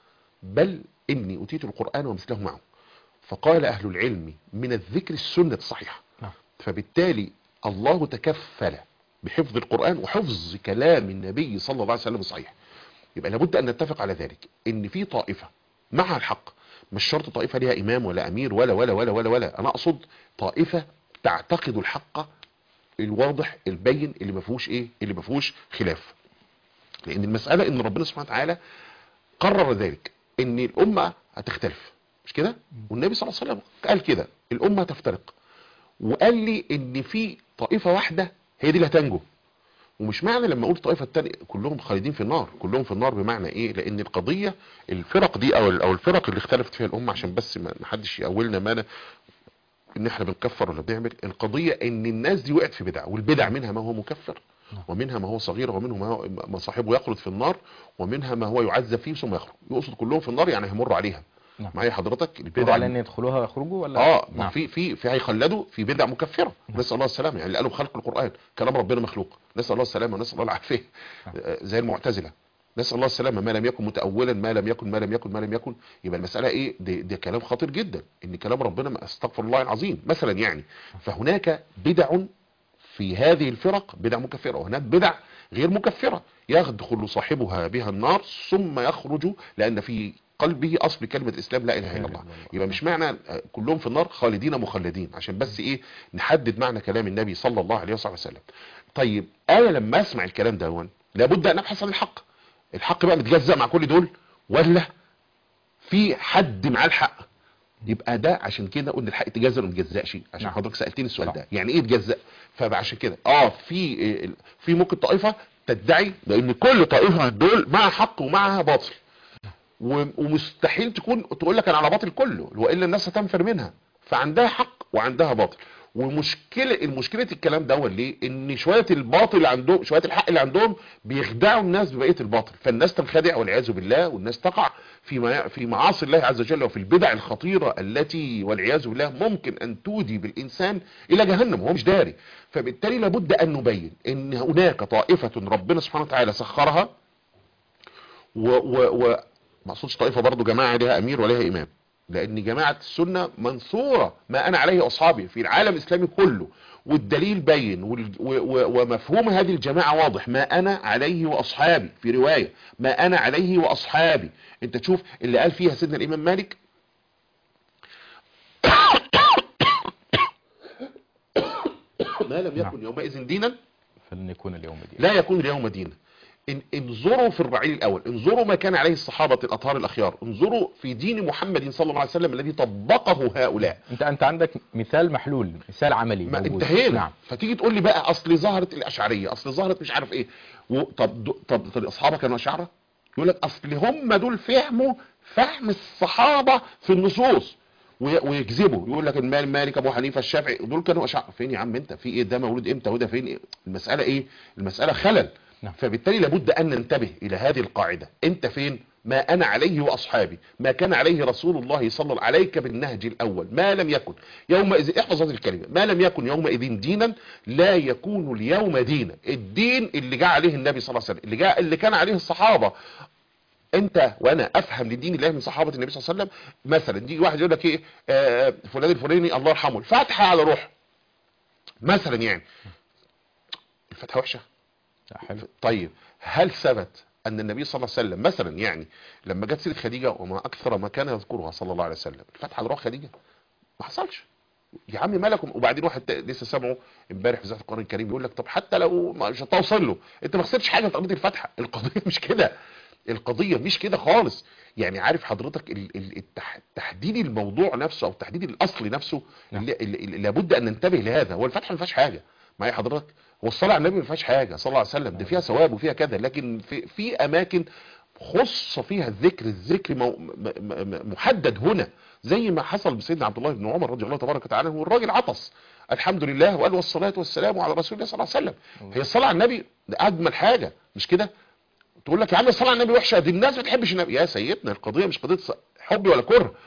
بل إني أتيت القرآن ومثله معه فقال أهل العلم من الذكر السنة الصحيحة نعم. فبالتالي الله تكفل بحفظ القرآن وحفظ كلام النبي صلى الله عليه وسلم الصحيح يبقى لابد أن نتفق على ذلك إن في طائفة مع الحق مش شرط طائفة ليها إمام ولا أمير ولا ولا ولا ولا ولا أنا أقصد طائفة تعتقد الحق الواضح البين اللي ما فيهوش إيه اللي ما فيهوش خلاف لأن المسألة إن ربنا سبحانه وتعالى قرر ذلك إن الأمة هتختلف مش كده والنبي صلى الله عليه وسلم قال كده الأمة تفترق وقال لي إن في طائفة واحدة هي دي اللي هتنجو ومش معنى لما اقول الطائفه الثانيه كلهم خالدين في النار كلهم في النار بمعنى ايه لان القضيه الفرق دي او او الفرق اللي اختلفت فيها الامه عشان بس ما ما حدش يقولنا ما أنا ان احنا بنكفر ولا بنعمل القضيه ان الناس دي وقعت في بدع والبدع منها ما هو مكفر ومنها ما هو صغير ومنه ما, هو ما صاحبه يخلد في النار ومنها ما هو يعذب فيه ثم يخرج يقصد كلهم في النار يعني هيمروا عليها نعم. معايا حضرتك يقولوا على ان يدخلوها ويخرجوا ولا اه ما نعم. في في في هيخلدوا في بدع مكفره نسال الله السلامه يعني اللي قالوا بخلق القران كلام ربنا مخلوق نسال الله السلامه ونسال الله العافيه آه، زي المعتزله نسال الله السلامه ما لم يكن متاولا ما لم يكن ما لم يكن ما لم يكن يبقى المساله ايه ده, ده كلام خطير جدا ان كلام ربنا ما استغفر الله العظيم مثلا يعني فهناك بدع في هذه الفرق بدع مكفره وهناك بدع غير مكفره يدخل صاحبها بها النار ثم يخرج لان في قلبه اصل كلمه الاسلام لا اله الا الله يبقى مش معنى آه، كلهم في النار خالدين مخلدين عشان بس ايه نحدد معنى كلام النبي صلى الله عليه وصحبه وسلم طيب انا لما اسمع الكلام ده هون، لابد ان ابحث عن الحق الحق بقى متجزأ مع كل دول ولا في حد معاه الحق يبقى ده عشان كده قلنا الحق يتجزأ وما يتجزأش عشان نعم. حضرتك سألتني السؤال نعم. ده يعني ايه يتجزأ فعشان كده اه في في ممكن طائفة تدعي لان كل طائفة من دول معها حق ومعها باطل و- ومستحيل تكون تقول لك انا على باطل كله والا الناس هتنفر منها فعندها حق وعندها باطل ومشكله المشكله الكلام ده ليه ان شويه الباطل اللي عندهم شويه الحق اللي عندهم بيخدعوا الناس ببقيه الباطل فالناس تنخدع والعياذ بالله والناس تقع في ما- في معاصي الله عز وجل وفي البدع الخطيره التي والعياذ بالله ممكن ان تودي بالانسان الى جهنم وهو مش داري فبالتالي لابد ان نبين ان هناك طائفه ربنا سبحانه وتعالى سخرها و و و ما اقصدش طائفه برضو جماعه لها امير ولها امام لان جماعه السنه منصوره ما انا عليه اصحابي في العالم الاسلامي كله والدليل بين وال- و- و- ومفهوم هذه الجماعه واضح ما انا عليه واصحابي في روايه ما انا عليه واصحابي انت تشوف اللي قال فيها سيدنا الامام مالك ما لم يكن يومئذ دينا فلن يكون اليوم دين لا يكون اليوم دينا إن انظروا في الرعيل الاول انظروا ما كان عليه الصحابه الاطهار الاخيار انظروا في دين محمد صلى الله عليه وسلم الذي طبقه هؤلاء انت انت عندك مثال محلول مثال عملي ما موجود. انتهينا نعم فتيجي تقول لي بقى اصل ظهرت الاشعريه اصل ظهرت مش عارف ايه و... طب دو... طب طب اصحابك كانوا اشاعره يقول لك اصل هم دول فهموا فهم الصحابه في النصوص وي- ويكذبوا يقول لك المال مالك ابو حنيفه الشافعي دول كانوا اشاعره فين يا عم انت في ايه ده مولود امتى وده فين إيه؟ المساله ايه المساله خلل نعم. فبالتالي لابد ان ننتبه الى هذه القاعده انت فين ما انا عليه واصحابي ما كان عليه رسول الله صلى الله عليك بالنهج الاول ما لم يكن يومئذ احفظ هذه الكلمه ما لم يكن يومئذ دينا لا يكون اليوم دينا الدين اللي جاء عليه النبي صلى الله عليه وسلم اللي جاء اللي كان عليه الصحابه انت وانا افهم لدين الله من صحابه النبي صلى الله عليه وسلم مثلا يجي واحد يقول لك ايه آه فلان الفلاني الله يرحمه الفاتحه على روحه مثلا يعني الفاتحه وحشه حلو طيب هل ثبت ان النبي صلى الله عليه وسلم مثلا يعني لما جت سيره خديجه وما اكثر ما كان يذكرها صلى الله عليه وسلم الفتح على روح خديجه ما حصلش يا عم مالكم وبعدين واحد تا- لسه سامعه امبارح في ذات القران الكريم بيقول لك طب حتى لو مش هتوصل له انت ما خسرتش حاجه في قضيه الفتحه القضيه مش كده القضيه مش كده خالص يعني عارف حضرتك ال- ال- التح- تحديد الموضوع نفسه او تحديد الاصل نفسه نعم. اللي- اللي- اللي لابد ان ننتبه لهذا هو الفتحه ما فيهاش حاجه معايا حضرتك والصلاه على النبي ما فيهاش حاجه صلى الله عليه وسلم ده فيها ثواب وفيها كذا لكن في في اماكن خص فيها الذكر الذكر مو- م- م- م- محدد هنا زي ما حصل بسيدنا عبد الله بن عمر رضي الله تبارك وتعالى عنه والراجل عطس الحمد لله وقال والصلاه والسلام على رسول الله صلى الله عليه وسلم هي الصلاه على النبي ده اجمل حاجه مش كده تقول لك يا عم الصلاه على النبي وحشه دي الناس ما بتحبش النبي يا سيدنا القضيه مش قضيه ص- حب ولا كره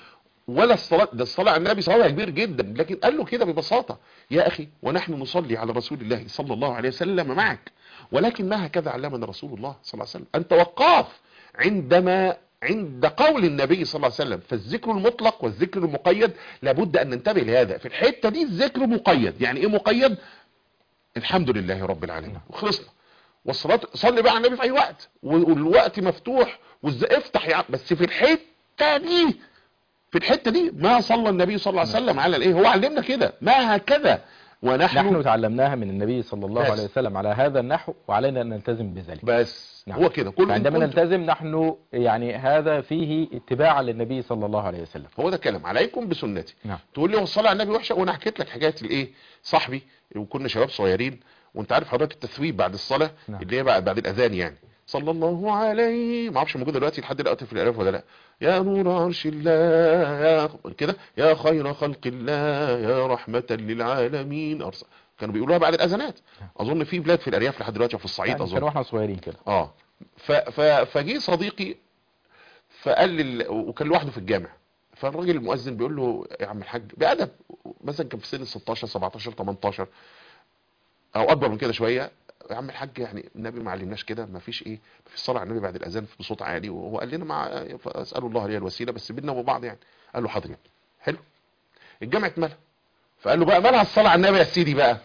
ولا الصلاة ده الصلاة على النبي صلاة كبير جدا لكن قال له كده ببساطة يا أخي ونحن نصلي على رسول الله صلى الله عليه وسلم معك ولكن ما هكذا علمنا رسول الله صلى الله عليه وسلم أنت وقاف عندما عند قول النبي صلى الله عليه وسلم فالذكر المطلق والذكر المقيد لابد أن ننتبه لهذا في الحتة دي الذكر مقيد يعني إيه مقيد الحمد لله رب العالمين وخلصنا والصلاة صلي بقى على النبي في أي وقت والوقت مفتوح وازاي افتح يا عم بس في الحتة دي في الحتة دي ما صلى النبي صلى الله عليه وسلم على الايه هو علمنا كده ما هكذا ونحن نحن تعلمناها من النبي صلى الله بس. عليه وسلم على هذا النحو وعلينا أن نلتزم بذلك بس نعم. هو كده كل عندما كل- نلتزم نحن يعني هذا فيه اتباعا للنبي صلى الله عليه وسلم هو ده الكلام عليكم بسنتي نعم تقول لي هو الصلاه على النبي وحشه وانا حكيت لك حكايه الايه صاحبي وكنا شباب صغيرين وانت عارف حضرتك التثويب بعد الصلاه نعم. اللي هي بعد بعد الاذان يعني صلى الله عليه ما اعرفش موجوده دلوقتي لحد دلوقتي في الالاف ولا لا يا نور عرش الله يا كده يا خير خلق الله يا رحمه للعالمين أرسل. كانوا بيقولوها بعد الاذانات اظن في بلاد في الارياف لحد دلوقتي في الصعيد يعني اظن كانوا احنا صغيرين كده اه ف ف فجي صديقي فقال لي وكان لوحده في الجامع فالراجل المؤذن بيقول له يا عم الحاج بأدب مثلا كان في سن 16 17 18 او اكبر من كده شويه يا عم الحاج يعني النبي ما علمناش كده ما فيش ايه ما فيش صلاه على النبي بعد الاذان بصوت عالي وهو قال لنا مع اسالوا الله لي الوسيله بس بيننا وبعض يعني قال له حاضر يا ابني. حلو الجامع اتملى فقال له بقى مالها الصلاه على النبي يا سيدي بقى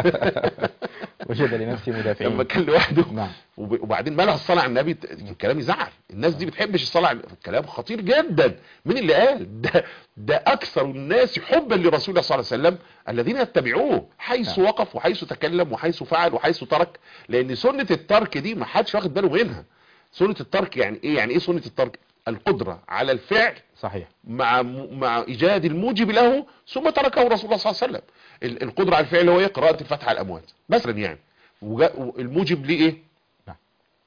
وجد لنفسه لما مدافعين كان لوحده نعم وب- وبعدين مالها الصلاة على النبي ت- الكلام يزعل الناس دي بتحبش الصلاة على الكلام خطير جدا مين اللي قال ده ده اكثر الناس حبا لرسول الله صلى الله عليه وسلم الذين يتبعوه حيث نعم. وقف وحيث تكلم وحيث فعل وحيث ترك لان سنة الترك دي ما حدش واخد باله منها سنة الترك يعني ايه يعني ايه سنة الترك القدرة على الفعل صحيح مع مع ايجاد الموجب له ثم تركه رسول الله صلى الله عليه وسلم ال- القدره على الفعل هو ايه قراءه الفاتحه على الاموات مثلا يعني وجا- الموجب ليه ايه نعم.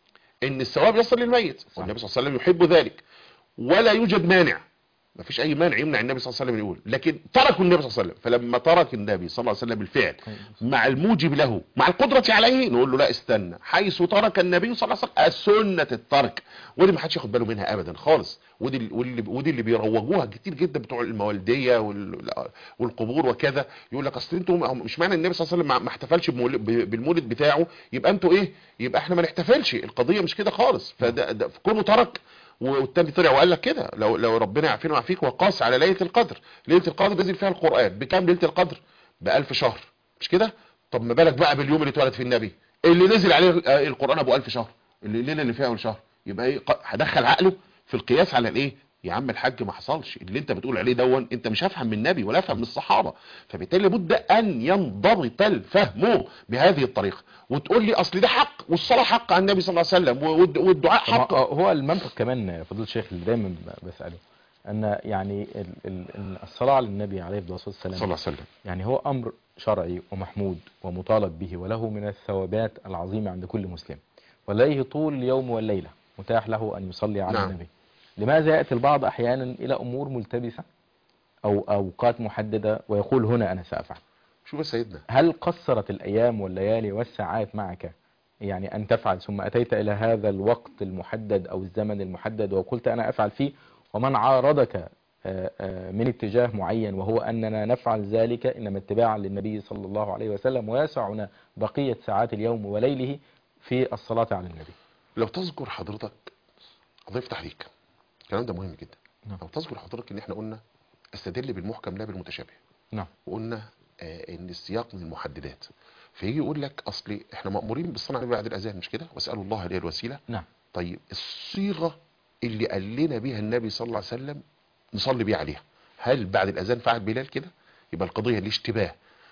ان الثواب يصل للميت صح. والنبي صلى الله عليه وسلم يحب ذلك ولا يوجد مانع ما فيش اي مانع يمنع النبي صلى الله عليه وسلم يقول لكن تركوا النبي صلى الله عليه وسلم فلما ترك النبي صلى الله عليه وسلم الفعل مع الموجب له مع القدرة عليه نقول له لا استنى حيث ترك النبي صلى الله عليه وسلم سنة الترك ودي ما حدش ياخد باله منها ابدا خالص ودي ال- واللي ودي اللي بيروجوها كتير جدا بتوع الموالديه وال- والقبور وكذا يقول لك اصل انتوا مش معنى النبي صلى الله عليه وسلم ما- ما احتفلش بمول- ب- بالمولد بتاعه يبقى انتوا ايه يبقى احنا ما نحتفلش القضيه مش كده خالص فده ده كونه ترك والتاني طلع وقال لك كده لو لو ربنا يعافينا ويعافيك وقاس على ليله القدر ليله القدر نزل فيها القران بكام ليله القدر بألف شهر مش كده طب ما بالك بقى باليوم اللي اتولد فيه النبي اللي نزل عليه آه، القران ابو ألف شهر اللي الليله اللي فيها اول شهر يبقى ايه ق- هدخل عقله في القياس على الايه يا عم الحاج ما حصلش اللي انت بتقول عليه دون انت مش هفهم من النبي ولا افهم من الصحابه فبالتالي لابد ان ينضبط الفهم بهذه الطريقه وتقول لي اصل ده حق والصلاه حق على النبي صلى الله عليه وسلم والد- والدعاء طب حق هو المنطق كمان فضيله الشيخ اللي دايما بسأله أن يعني ال- ال- ال- الصلاة على النبي عليه الصلاة صلى والسلام الله عليه وسلم يعني هو أمر شرعي ومحمود ومطالب به وله من الثوابات العظيمة عند كل مسلم ولديه طول اليوم والليلة متاح له أن يصلي على نعم. النبي لماذا يأتي البعض أحيانا إلى أمور ملتبسة أو أوقات محددة ويقول هنا أنا سأفعل شوف يا سيدنا هل قصرت الأيام والليالي والساعات معك يعني أن تفعل ثم أتيت إلى هذا الوقت المحدد أو الزمن المحدد وقلت أنا أفعل فيه ومن عارضك آه، آه، من اتجاه معين وهو أننا نفعل ذلك إنما اتباعا للنبي صلى الله عليه وسلم ويسعنا بقية ساعات اليوم وليله في الصلاة على النبي لو تذكر حضرتك الله يفتح عليك الكلام ده مهم جدا نعم. لو تذكر حضرتك ان احنا قلنا استدل بالمحكم لا بالمتشابه نعم وقلنا آه ان السياق من المحددات فيجي يقول لك اصل احنا مامورين بالصلاه على النبي بعد الاذان مش كده واسالوا الله لي الوسيله نعم طيب الصيغه اللي قال لنا بيها النبي صلى الله عليه وسلم نصلي بيها عليها هل بعد الاذان فعل بلال كده يبقى القضيه الاشتباه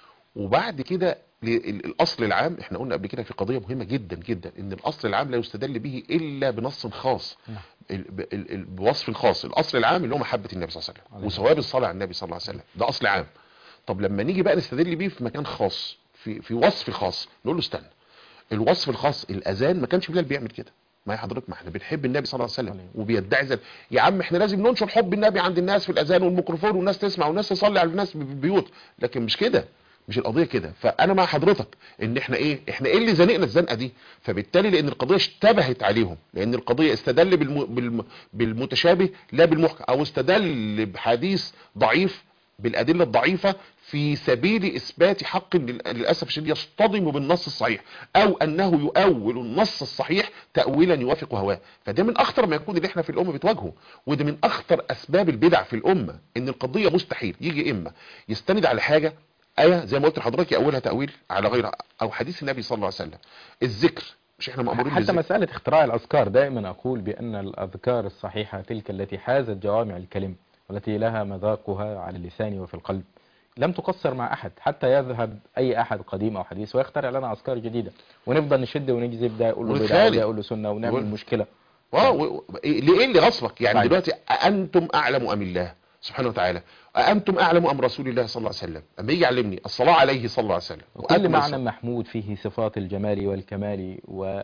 وبعد كده ل- ال- الاصل العام احنا قلنا قبل كده في قضيه مهمه جدا جدا ان الاصل العام لا يستدل به الا بنص خاص نعم. ال- ب- ال- ال- بوصف خاص الاصل العام اللي هو محبه النبي صلى الله عليه عليه وسلم وثواب الصلاه على النبي صلى الله عليه وسلم ده اصل عام طب لما نيجي بقى نستدل بيه في مكان خاص في في وصف خاص نقول له استنى الوصف الخاص الاذان ما كانش بلال بيعمل كده ما يا حضرتك ما احنا بنحب النبي صلى الله عليه وسلم عليه. وبيدعي ذلك يا عم احنا لازم ننشر حب النبي عند الناس في الاذان والميكروفون والناس تسمع والناس تصلي على الناس بالبيوت لكن مش كده مش القضيه كده فانا مع حضرتك ان احنا ايه احنا ايه اللي زنقنا الزنقه دي فبالتالي لان القضيه اشتبهت عليهم لان القضيه استدل بالم... بالم... بالمتشابه لا بالمحكم او استدل بحديث ضعيف بالادله الضعيفه في سبيل اثبات حق لل- للاسف الشديد يصطدم بالنص الصحيح او انه يؤول النص الصحيح تاويلا يوافق هواه فده من اخطر ما يكون اللي احنا في الامه بتواجهه وده من اخطر اسباب البدع في الامه ان القضيه مستحيل يجي اما يستند على حاجه ايه زي ما قلت لحضرتك يأولها تأويل على غيرها او حديث النبي صلى الله عليه وسلم الذكر مش احنا مأمورين حتى بالذكر مسألة اختراع الأذكار دائما أقول بأن الأذكار الصحيحة تلك التي حازت جوامع الكلم والتي لها مذاقها على اللسان وفي القلب لم تقصر مع أحد حتى يذهب أي أحد قديم أو حديث ويخترع لنا أذكار جديدة ونفضل نشد ونجذب ده يقول له بدعة ونتخانق. وده يقول له سنة ونعمل ون- مشكلة اه و- و- إيه- ليه اللي غصبك يعني طيب. دلوقتي أأنتم أعلم أم الله سبحانه وتعالى أأنتم أعلم أم رسول الله صلى الله عليه وسلم أما يجي يعلمني الصلاة عليه صلى الله عليه وسلم وكل وأكمل معنى الصلاة. محمود فيه صفات الجمال والكمال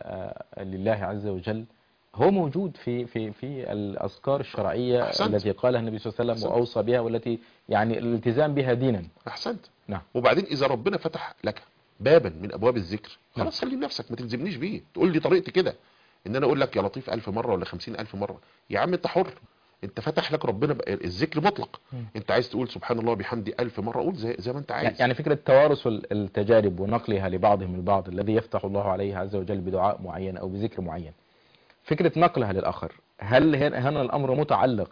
ولله عز وجل هو موجود في في في الأذكار الشرعية أحسنت. التي قالها النبي صلى الله عليه وسلم أحسنت. وأوصى بها والتي يعني الالتزام بها دينا أحسنت نعم وبعدين إذا ربنا فتح لك بابا من أبواب الذكر نعم. خلاص سلم نفسك ما تلزمنيش بيه تقول لي طريقتي كده إن أنا أقول لك يا لطيف ألف مرة ولا خمسين ألف مرة يا عم أنت حر انت فتح لك ربنا بقى الذكر مطلق مم. انت عايز تقول سبحان الله بحمدي ألف مرة قول زي, زي ما انت عايز يعني فكرة توارث ال- التجارب ونقلها لبعضهم البعض الذي يفتح الله عليه عز وجل بدعاء معين أو بذكر معين فكرة نقلها للآخر هل هنا هنا الأمر متعلق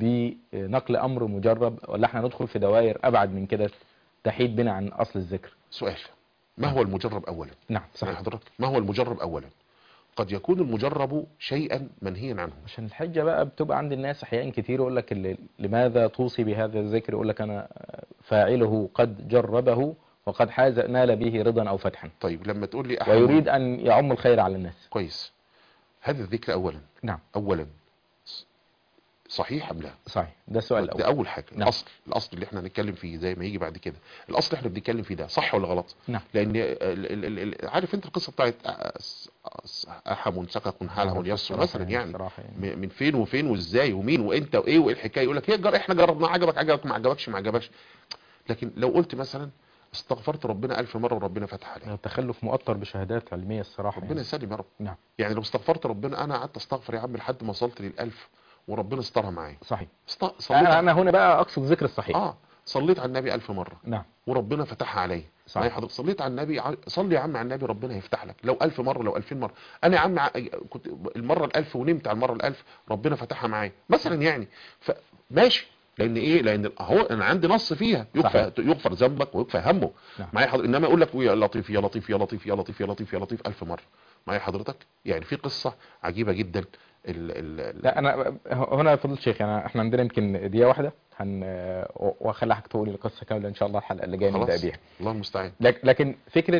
بنقل أمر مجرب ولا احنا ندخل في دوائر أبعد من كده تحيد بنا عن أصل الذكر سؤال ما هو المجرب أولا نعم صحيح صحيح حضرتك ما هو المجرب أولا قد يكون المجرب شيئا منهيا عنه عشان الحجة بقى بتبقى عند الناس أحيان كتير يقول لك اللي- لماذا توصي بهذا الذكر يقول لك أنا فاعله قد جربه وقد حاز نال به رضا أو فتحا طيب لما تقول لي أحد ويريد أن يعم الخير على الناس كويس هذا الذكر أولا نعم أولا ص- صحيح أم لا صحيح ده السؤال ده الأول أول حاجة نعم. الأصل الأصل اللي احنا هنتكلم فيه زي ما يجي بعد كده الأصل اللي احنا بنتكلم فيه ده صح ولا غلط نعم لأن ال- ال- ال- ال- عارف أنت القصة بتاعت أس- أس- أحم سكك حاله يسر مثلا يعني الصراحة يعني. م- من فين وفين وازاي ومين وانت وايه وايه الحكايه يقول لك هي جر... احنا جربنا عجبك عجبك ما عجبكش ما عجبكش لكن لو قلت مثلا استغفرت ربنا ألف مرة وربنا فتح عليك التخلف مؤطر بشهادات علمية الصراحة ربنا يعني. يسلم يا رب نعم يعني لو استغفرت ربنا انا قعدت استغفر يا عم لحد ما وصلت للألف وربنا استرها معايا صحيح است... صليت أنا, ع- أنا هنا بقى أقصد ذكر الصحيح اه صليت على النبي ألف مرة نعم وربنا فتحها عليا صحيح. معايا حضرتك صليت على النبي ع- صلي يا عم على النبي ربنا هيفتح لك لو ألف مرة لو ألفين مرة أنا يا عم ع- كنت المرة الألف ونمت على المرة الألف ربنا فتحها معايا مثلا يعني فماشي لأن إيه لأن هو أنا عندي نص فيها يغفر, يغفر ذنبك ويغفر همه نعم. معايا حضرتك إنما أقول لك يا لطيف يا لطيف يا لطيف يا لطيف يا لطيف يا لطيف ألف مرة معايا حضرتك يعني في قصة عجيبة جدا ال ال لا أنا هنا فضل شيخ أنا إحنا عندنا يمكن دقيقة واحدة هن وأخلي حضرتك تقولي القصة كاملة إن شاء الله الحلقة اللي جاية نبدأ خلاص بيها الله المستعان لك- لكن فكرة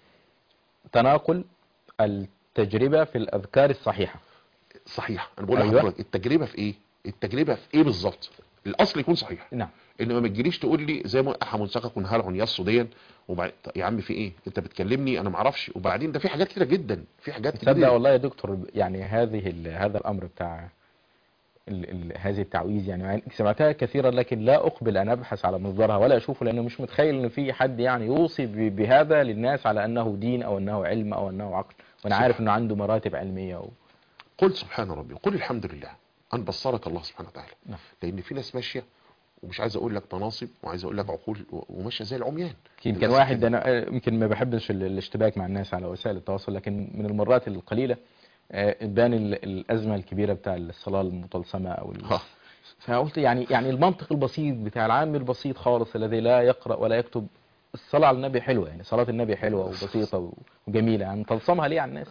تناقل التجربة في الأذكار الصحيحة صحيح انا بقول أيوة. لحضرتك التجربه في ايه التجربه في ايه بالظبط الاصل يكون صحيح نعم انما ما تجيليش تقول لي زي ما احا سقك هلع يص ديا وبعد طب يا عم في ايه انت بتكلمني انا ما اعرفش وبعدين ده في حاجات كتيره جدا في حاجات تصدق كتير والله يا دكتور يعني هذه ال- هذا الأمر بتاع ال ال هذه التعويذ يعني يعني سمعتها كثيرا لكن لا أقبل أن أبحث على مصدرها ولا أشوفه لأنه مش متخيل إن في حد يعني يوصي ب- بهذا للناس على أنه دين أو أنه علم أو أنه عقل وأنا صح. عارف إنه عنده مراتب علمية و... قل سبحان ربي قل الحمد لله ان بصرك الله سبحانه وتعالى نعم. لان في ناس ماشيه ومش عايز اقول لك مناصب وعايز اقول لك عقول و- وماشيه زي العميان يمكن للأسف واحد كده. انا آه، يمكن ما بحبش ال- الاشتباك مع الناس على وسائل التواصل لكن من المرات القليله آه، بان ال- الازمه الكبيره بتاع الصلاه المطلسمه او ال... ها. فقلت يعني يعني المنطق البسيط بتاع العام البسيط خالص الذي لا يقرا ولا يكتب الصلاه على النبي حلوه يعني صلاه النبي حلوه وبسيطه و- وجميله يعني طلسمها ليه على الناس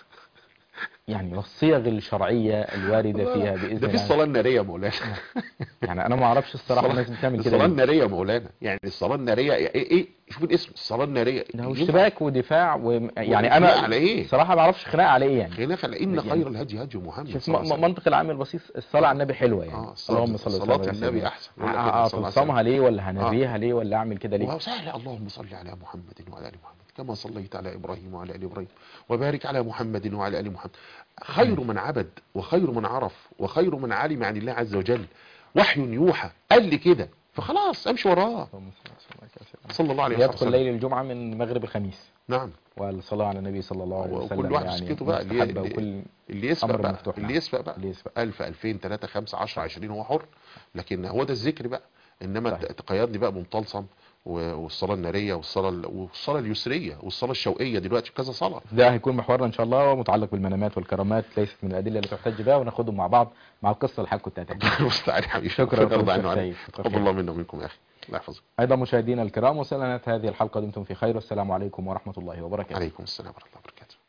يعني والصيغ الشرعيه الوارده فيها باذن ده في الله الصلاه الناريه يا مولانا يعني انا ما اعرفش الصراحه الناس بتعمل كده الصلاه ليه. الناريه يا مولانا يعني الصلاه الناريه ايه ايه شوف الاسم الصلاه الناريه ده هو ينفع اشتباك ودفاع و... يعني وخناقة انا على إيه؟ صراحه ما اعرفش خناقه على ايه يعني خلاف على ان يعني- خير الهدي هدي محمد شوف صلى الله عليه م- وسلم. منطق العام البسيط الصلاة على النبي حلوة يعني آه، صلاة- اللهم صل وسلم صلاة على النبي سيدنا. أحسن. يقول لك كده آه، صلى الله عليه أطلسمها ليه ولا هنبيها ليه ولا أعمل كده ليه وهو سهل اللهم صل على محمد وعلى ال محمد كما صليت على ابراهيم وعلى ال ابراهيم وبارك على محمد وعلى ال محمد خير من عبد وخير من عرف وخير من علم عن الله عز وجل وحي يوحى قال لي كده فخلاص امشي وراه اللهم صل وسلم على سيدنا صلى الله عليه يدخل وسلم ليل الجمعة من مغرب الخميس نعم والصلاة على النبي صلى الله عليه وسلم وكل واحد يعني سكته بقى اللي- مستحبة اللي- وكل اللي يسبق أمر بقى مفتوح اللي نعم. يسبق بقى اللي يسبق 1000 2000 3 5 10 20 هو حر لكن هو ده الذكر بقى انما صحيح. تقيدني بقى بمطلسم و- والصلاه الناريه والصلاه ال- والصلاه اليسريه والصلاه الشوقيه دلوقتي كذا صلاه ده هيكون محورنا ان شاء الله ومتعلق بالمنامات والكرامات ليست من الادله اللي تحتج بها وناخدهم مع بعض مع القصه اللي حضرتك كنت هتحكيها المستعان يا حبيبي شكرا ربنا يرضى يا عنه أستاذ عليك. سيد. تقبل الله منا ومنكم يا اخي الله يحفظك ايضا مشاهدينا الكرام وصلنا نهايه هذه الحلقه دمتم في خير والسلام عليكم ورحمه الله وبركاته عليكم السلام ورحمه الله وبركاته